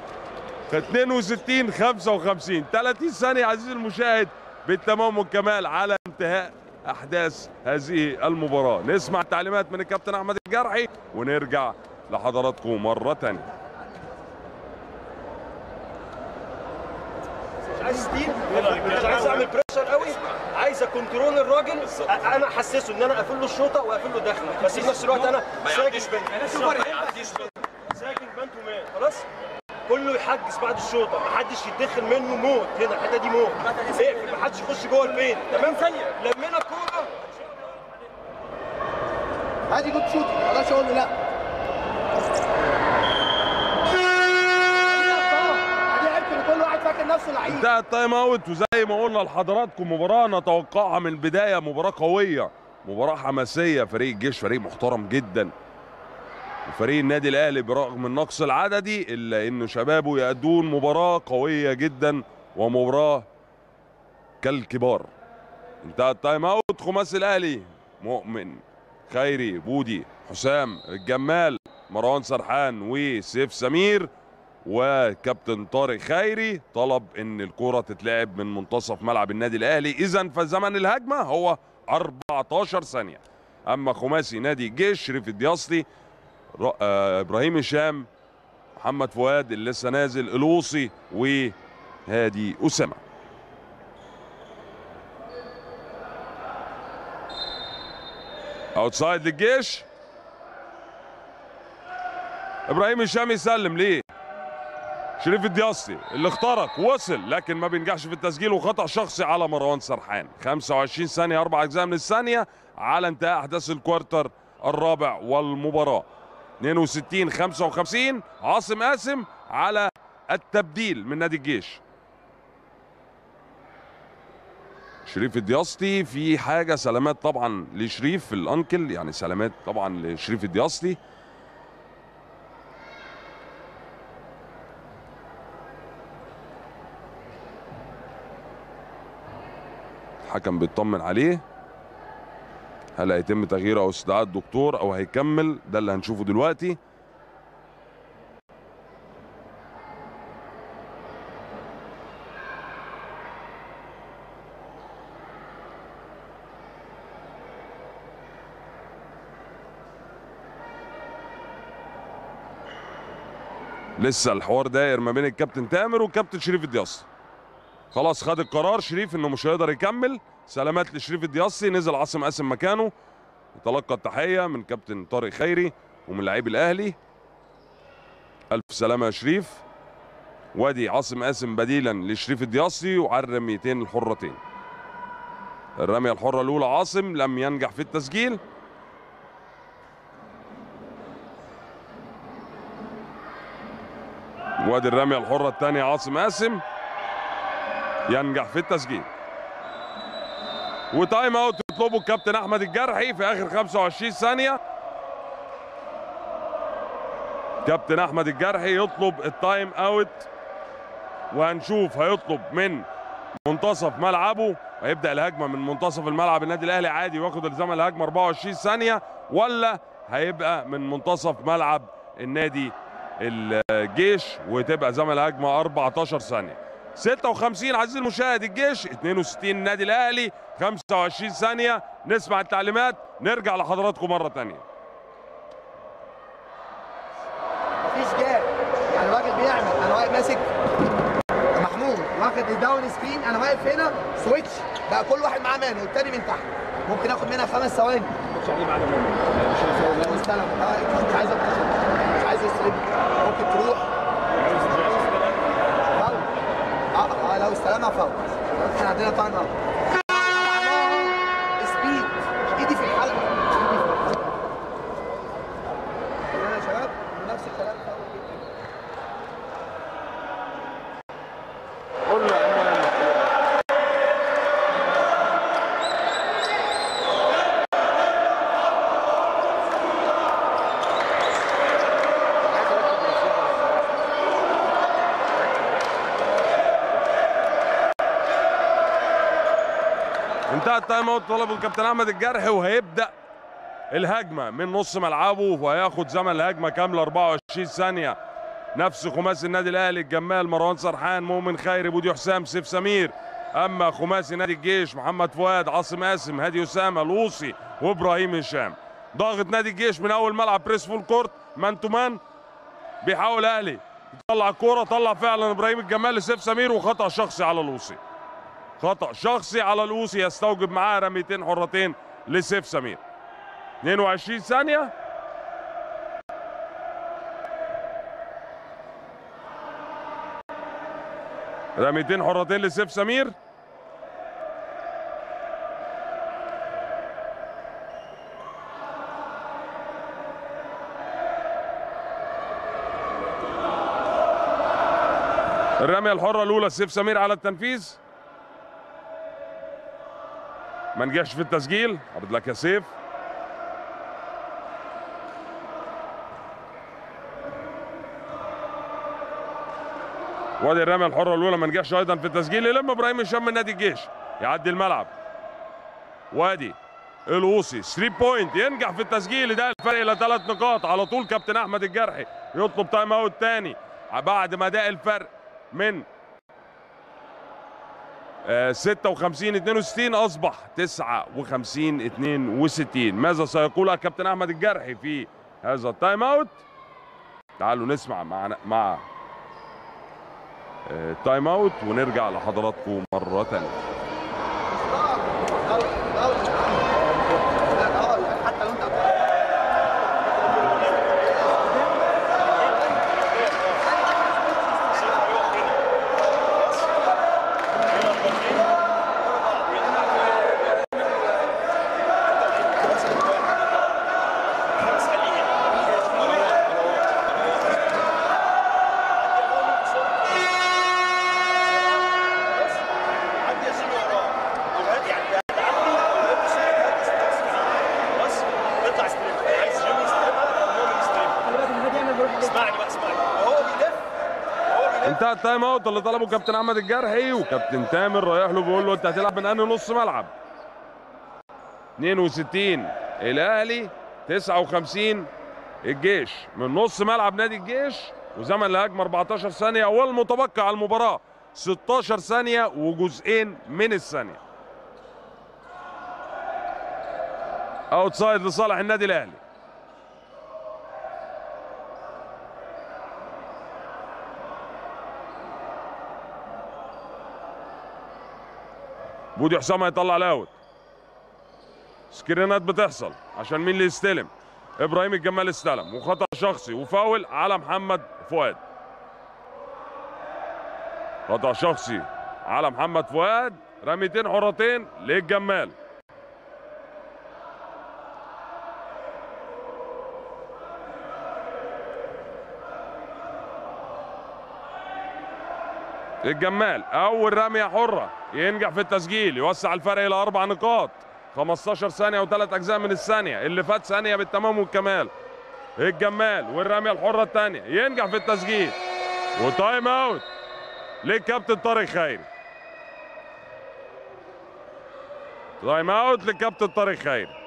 62 55 30 ثانية عزيزي المشاهد بالتمام والكمال على انتهاء أحداث هذه المباراة نسمع التعليمات من الكابتن أحمد الجرحي ونرجع لحضراتكم مرة تانية مش عايز ستيل مش عايز اعمل بريشر قوي عايز اكنترول الراجل أ- انا احسسه ان انا اقفل له الشوطه واقفل له داخله بس في نفس الوقت انا ساكن ساكن مان تو مان خلاص كله يحجز بعد الشوطه محدش يتدخل منه موت هنا الحته دي موت اقفل محدش يخش جوه البيت تمام لمينا الكوره هادي جود شوتنج ما اقدرش اقول له لا دي عيب ان كل واحد فاكر نفسه لعيب انتهى التايم اوت وزي ما قلنا لحضراتكم مباراة نتوقعها من البداية مباراة قوية مباراة حماسية فريق الجيش فريق محترم جدا وفريق النادي الاهلي برغم النقص العددي الا انه شبابه يأدون مباراة قوية جدا ومباراة كالكبار انتهى التايم اوت خماسي الاهلي مؤمن خيري بودي حسام الجمال مروان سرحان وسيف سمير وكابتن طارق خيري طلب ان الكرة تتلعب من منتصف ملعب النادي الاهلي اذا فزمن الهجمة هو 14 ثانية اما خماسي نادي الجيش شريف الدياصلي ر- آه، ابراهيم هشام محمد فؤاد اللي لسه نازل الوصي وهادي اسامه اوتسايد للجيش ابراهيم هشام يسلم ليه شريف الدياسطي اللي اخترق وصل لكن ما بينجحش في التسجيل وخطا شخصي على مروان سرحان 25 ثانيه اربع اجزاء من الثانيه على انتهاء احداث الكوارتر الرابع والمباراه 62 55 عاصم قاسم على التبديل من نادي الجيش شريف الدياسطي في حاجه سلامات طبعا لشريف الانكل يعني سلامات طبعا لشريف الدياسطي الحكم بيطمن عليه هل هيتم تغييره او استدعاء الدكتور او هيكمل ده اللي هنشوفه دلوقتي لسه الحوار داير ما بين الكابتن تامر والكابتن شريف الدياسي خلاص خد القرار شريف انه مش هيقدر يكمل سلامات لشريف الدياسي نزل عاصم قاسم مكانه يتلقى التحيه من كابتن طارق خيري ومن لاعبي الاهلي الف سلامه يا شريف وادي عاصم قاسم بديلا لشريف الدياسي وعلى الرميتين الحرتين الرميه الحره الاولى عاصم لم ينجح في التسجيل وادي الرميه الحره الثانيه عاصم قاسم ينجح في التسجيل وتايم اوت يطلبه الكابتن احمد الجرحي في اخر 25 ثانيه كابتن احمد الجرحي يطلب التايم اوت وهنشوف هيطلب من منتصف ملعبه هيبدا الهجمه من منتصف الملعب النادي الاهلي عادي وياخد الزمن الهجمه 24 ثانيه ولا هيبقى من منتصف ملعب النادي الجيش وتبقى زمن الهجمه 14 ثانيه 56 عزيزي المشاهد الجيش 62 النادي الاهلي 25 ثانيه نسمع التعليمات نرجع لحضراتكم مره ثانيه مفيش جاب يعني الراجل بيعمل انا واقف ماسك محمود واخد الداون سكرين انا واقف هنا سويتش بقى كل واحد معاه مان والتاني من تحت ممكن اخد منها خمس ثواني لو استلم آه، مش عايز أبقى- مش عايز يستلم ممكن تروح فاول اه آه، لو استلمها فاول احنا عندنا تايم اوت سبيد ايدي في الحلقه ايدي في الحلقه يا شباب نفس الكلام فاول انتهى التايم اوت طلبه الكابتن احمد الجرحي وهيبدا الهجمه من نص ملعبه وهياخد زمن الهجمه كامله 24 ثانيه نفس خماسي النادي الاهلي الجمال مروان سرحان مؤمن خيري بودي حسام سيف سمير اما خماسي نادي الجيش محمد فؤاد عاصم قاسم هادي اسامه لوصي وابراهيم هشام ضاغط نادي الجيش من اول ملعب بريس فول كورت مان تو مان بيحاول اهلي يطلع الكوره طلع فعلا ابراهيم الجمال لسيف سمير وخطا شخصي على لوصي خطا شخصي على لوصي يستوجب معاه رميتين حرتين لسيف سمير 22 ثانيه رميتين حرتين لسيف سمير الرمية الحرة الأولى سيف سمير على التنفيذ ما نجحش في التسجيل عرض لك يا سيف وادي الرمية الحرة الأولى ما نجحش أيضا في التسجيل يلم إبراهيم هشام من نادي الجيش يعدي الملعب وادي الوصي 3 بوينت ينجح في التسجيل ده الفرق الى ثلاث نقاط على طول كابتن احمد الجرحي يطلب تايم اوت تاني بعد ما ده الفرق من آه، 56 62 اصبح 59 62 ماذا سيقول الكابتن احمد الجرحي في هذا التايم اوت تعالوا نسمع مع مع آه، التايم اوت ونرجع لحضراتكم مره ثانيه فاول فاول اه يعني حتى لو انت انتهى التايم اوت اللي طلبه كابتن احمد الجرحي وكابتن تامر رايح له بيقول له انت هتلعب من انهي نص ملعب 62 الاهلي 59 الجيش من نص ملعب نادي الجيش وزمن الهجمه 14 ثانيه والمتبقي على المباراه 16 ثانيه وجزئين من الثانيه اوتسايد لصالح النادي الاهلي بودي حسام هيطلع الاوت سكرينات بتحصل عشان مين اللي يستلم ابراهيم الجمال استلم وخطا شخصي وفاول على محمد فؤاد خطا شخصي على محمد فؤاد رميتين حرتين للجمال الجمال اول رميه حره ينجح في التسجيل يوسع الفرق الى اربع نقاط 15 ثانيه وثلاث اجزاء من الثانيه اللي فات ثانيه بالتمام والكمال الجمال والرميه الحره الثانيه ينجح في التسجيل وتايم اوت للكابتن طارق خيري تايم اوت للكابتن طارق خيري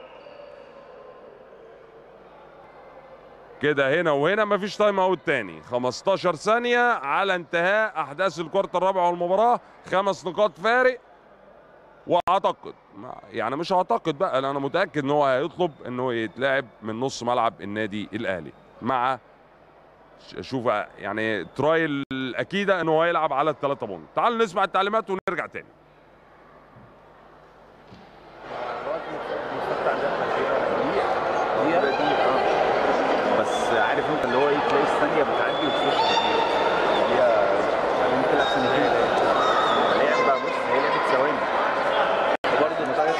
كده هنا وهنا مفيش تايم اوت تاني 15 ثانية على انتهاء أحداث الكرة الرابعة والمباراة خمس نقاط فارق واعتقد ما- يعني مش اعتقد بقى انا متاكد ان هو هيطلب انه يتلعب من نص ملعب النادي الاهلي مع ش- شوف يعني ترايل الاكيده ان هو هيلعب على الثلاثه بونت تعالوا نسمع التعليمات ونرجع تاني بس عارف انت اللي هو ايه تلاقي الثانيه بتعدي وتخش هي ممكن تلعب سنتين لعب بقى بص هي لعبه ثواني وبرضه مش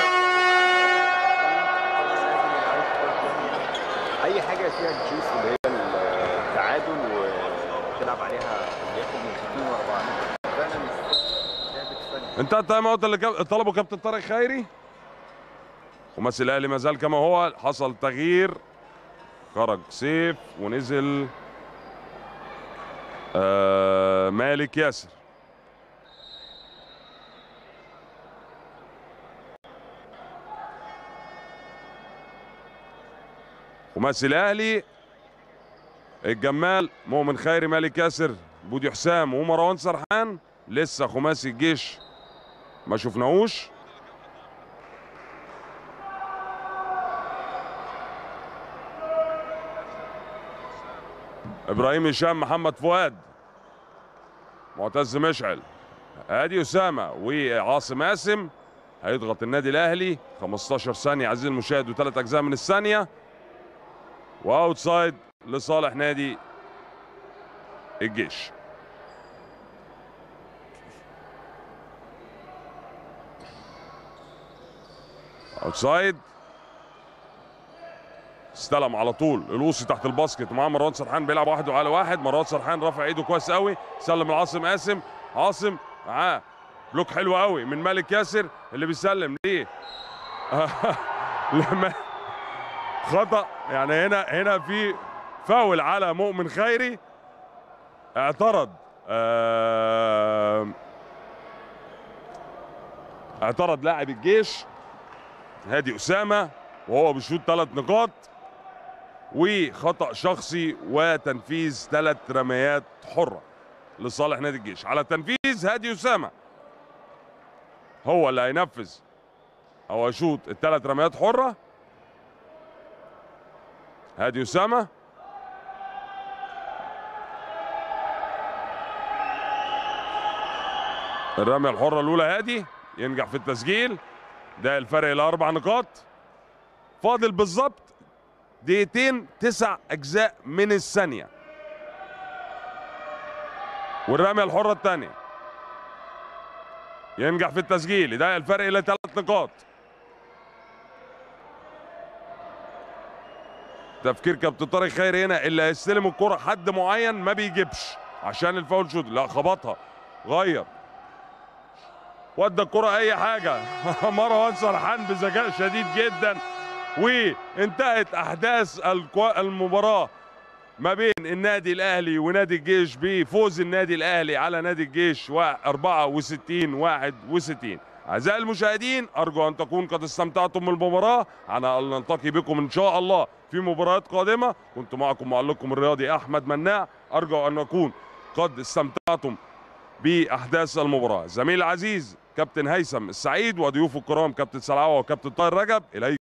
اي حاجه فيها تشيس اللي هي التعادل وتلعب عليها ياخد من 60 و4 فعلا لعبه ثانيه انتهى التايم اوت اللي كاب- طلبه كابتن طارق خيري خماسي الاهلي ما زال كما هو حصل تغيير خرج سيف ونزل آه مالك ياسر خماسي الاهلي الجمال مؤمن خيري مالك ياسر بودي حسام ومروان سرحان لسه خماسي الجيش ما شفناهوش ابراهيم هشام محمد فؤاد معتز مشعل هادي اسامه وعاصم قاسم هيضغط النادي الاهلي 15 ثانيه عزيزي المشاهد وثلاث اجزاء من الثانيه واوتسايد لصالح نادي الجيش اوتسايد استلم على طول الوصي تحت الباسكت معاه مروان سرحان بيلعب واحد على واحد مروان سرحان رافع ايده كويس قوي سلم لعاصم قاسم عاصم معاه بلوك حلو قوي من مالك ياسر اللي بيسلم ليه لما خطا يعني هنا هنا في فاول على مؤمن خيري اعترض آه اعترض لاعب الجيش هادي اسامه وهو بيشوط ثلاث نقاط وخطا شخصي وتنفيذ ثلاث رميات حره لصالح نادي الجيش على تنفيذ هادي اسامه هو اللي هينفذ او هيشوط الثلاث رميات حره هادي اسامه الرميه الحره الاولى هادي ينجح في التسجيل ده الفرق الى اربع نقاط فاضل بالظبط دقيقتين تسع اجزاء من الثانيه والرميه الحره الثانيه ينجح في التسجيل ده الفرق الى ثلاث نقاط تفكير كابتن طارق خير هنا اللي هيستلم الكره حد معين ما بيجيبش عشان الفاول شوت لا خبطها غير ودى الكرة أي حاجة مروان سرحان بذكاء شديد جدا وانتهت أحداث الكو- المباراة ما بين النادي الاهلي ونادي الجيش بفوز النادي الاهلي على نادي الجيش و 64 61 اعزائي المشاهدين ارجو ان تكون قد استمتعتم بالمباراه على ان نلتقي بكم ان شاء الله في مباريات قادمه كنت معكم معلقكم الرياضي احمد مناع ارجو ان نكون قد استمتعتم باحداث المباراه زميل العزيز كابتن هيثم السعيد وضيوفه الكرام كابتن سلعوه وكابتن طاهر رجب اليكم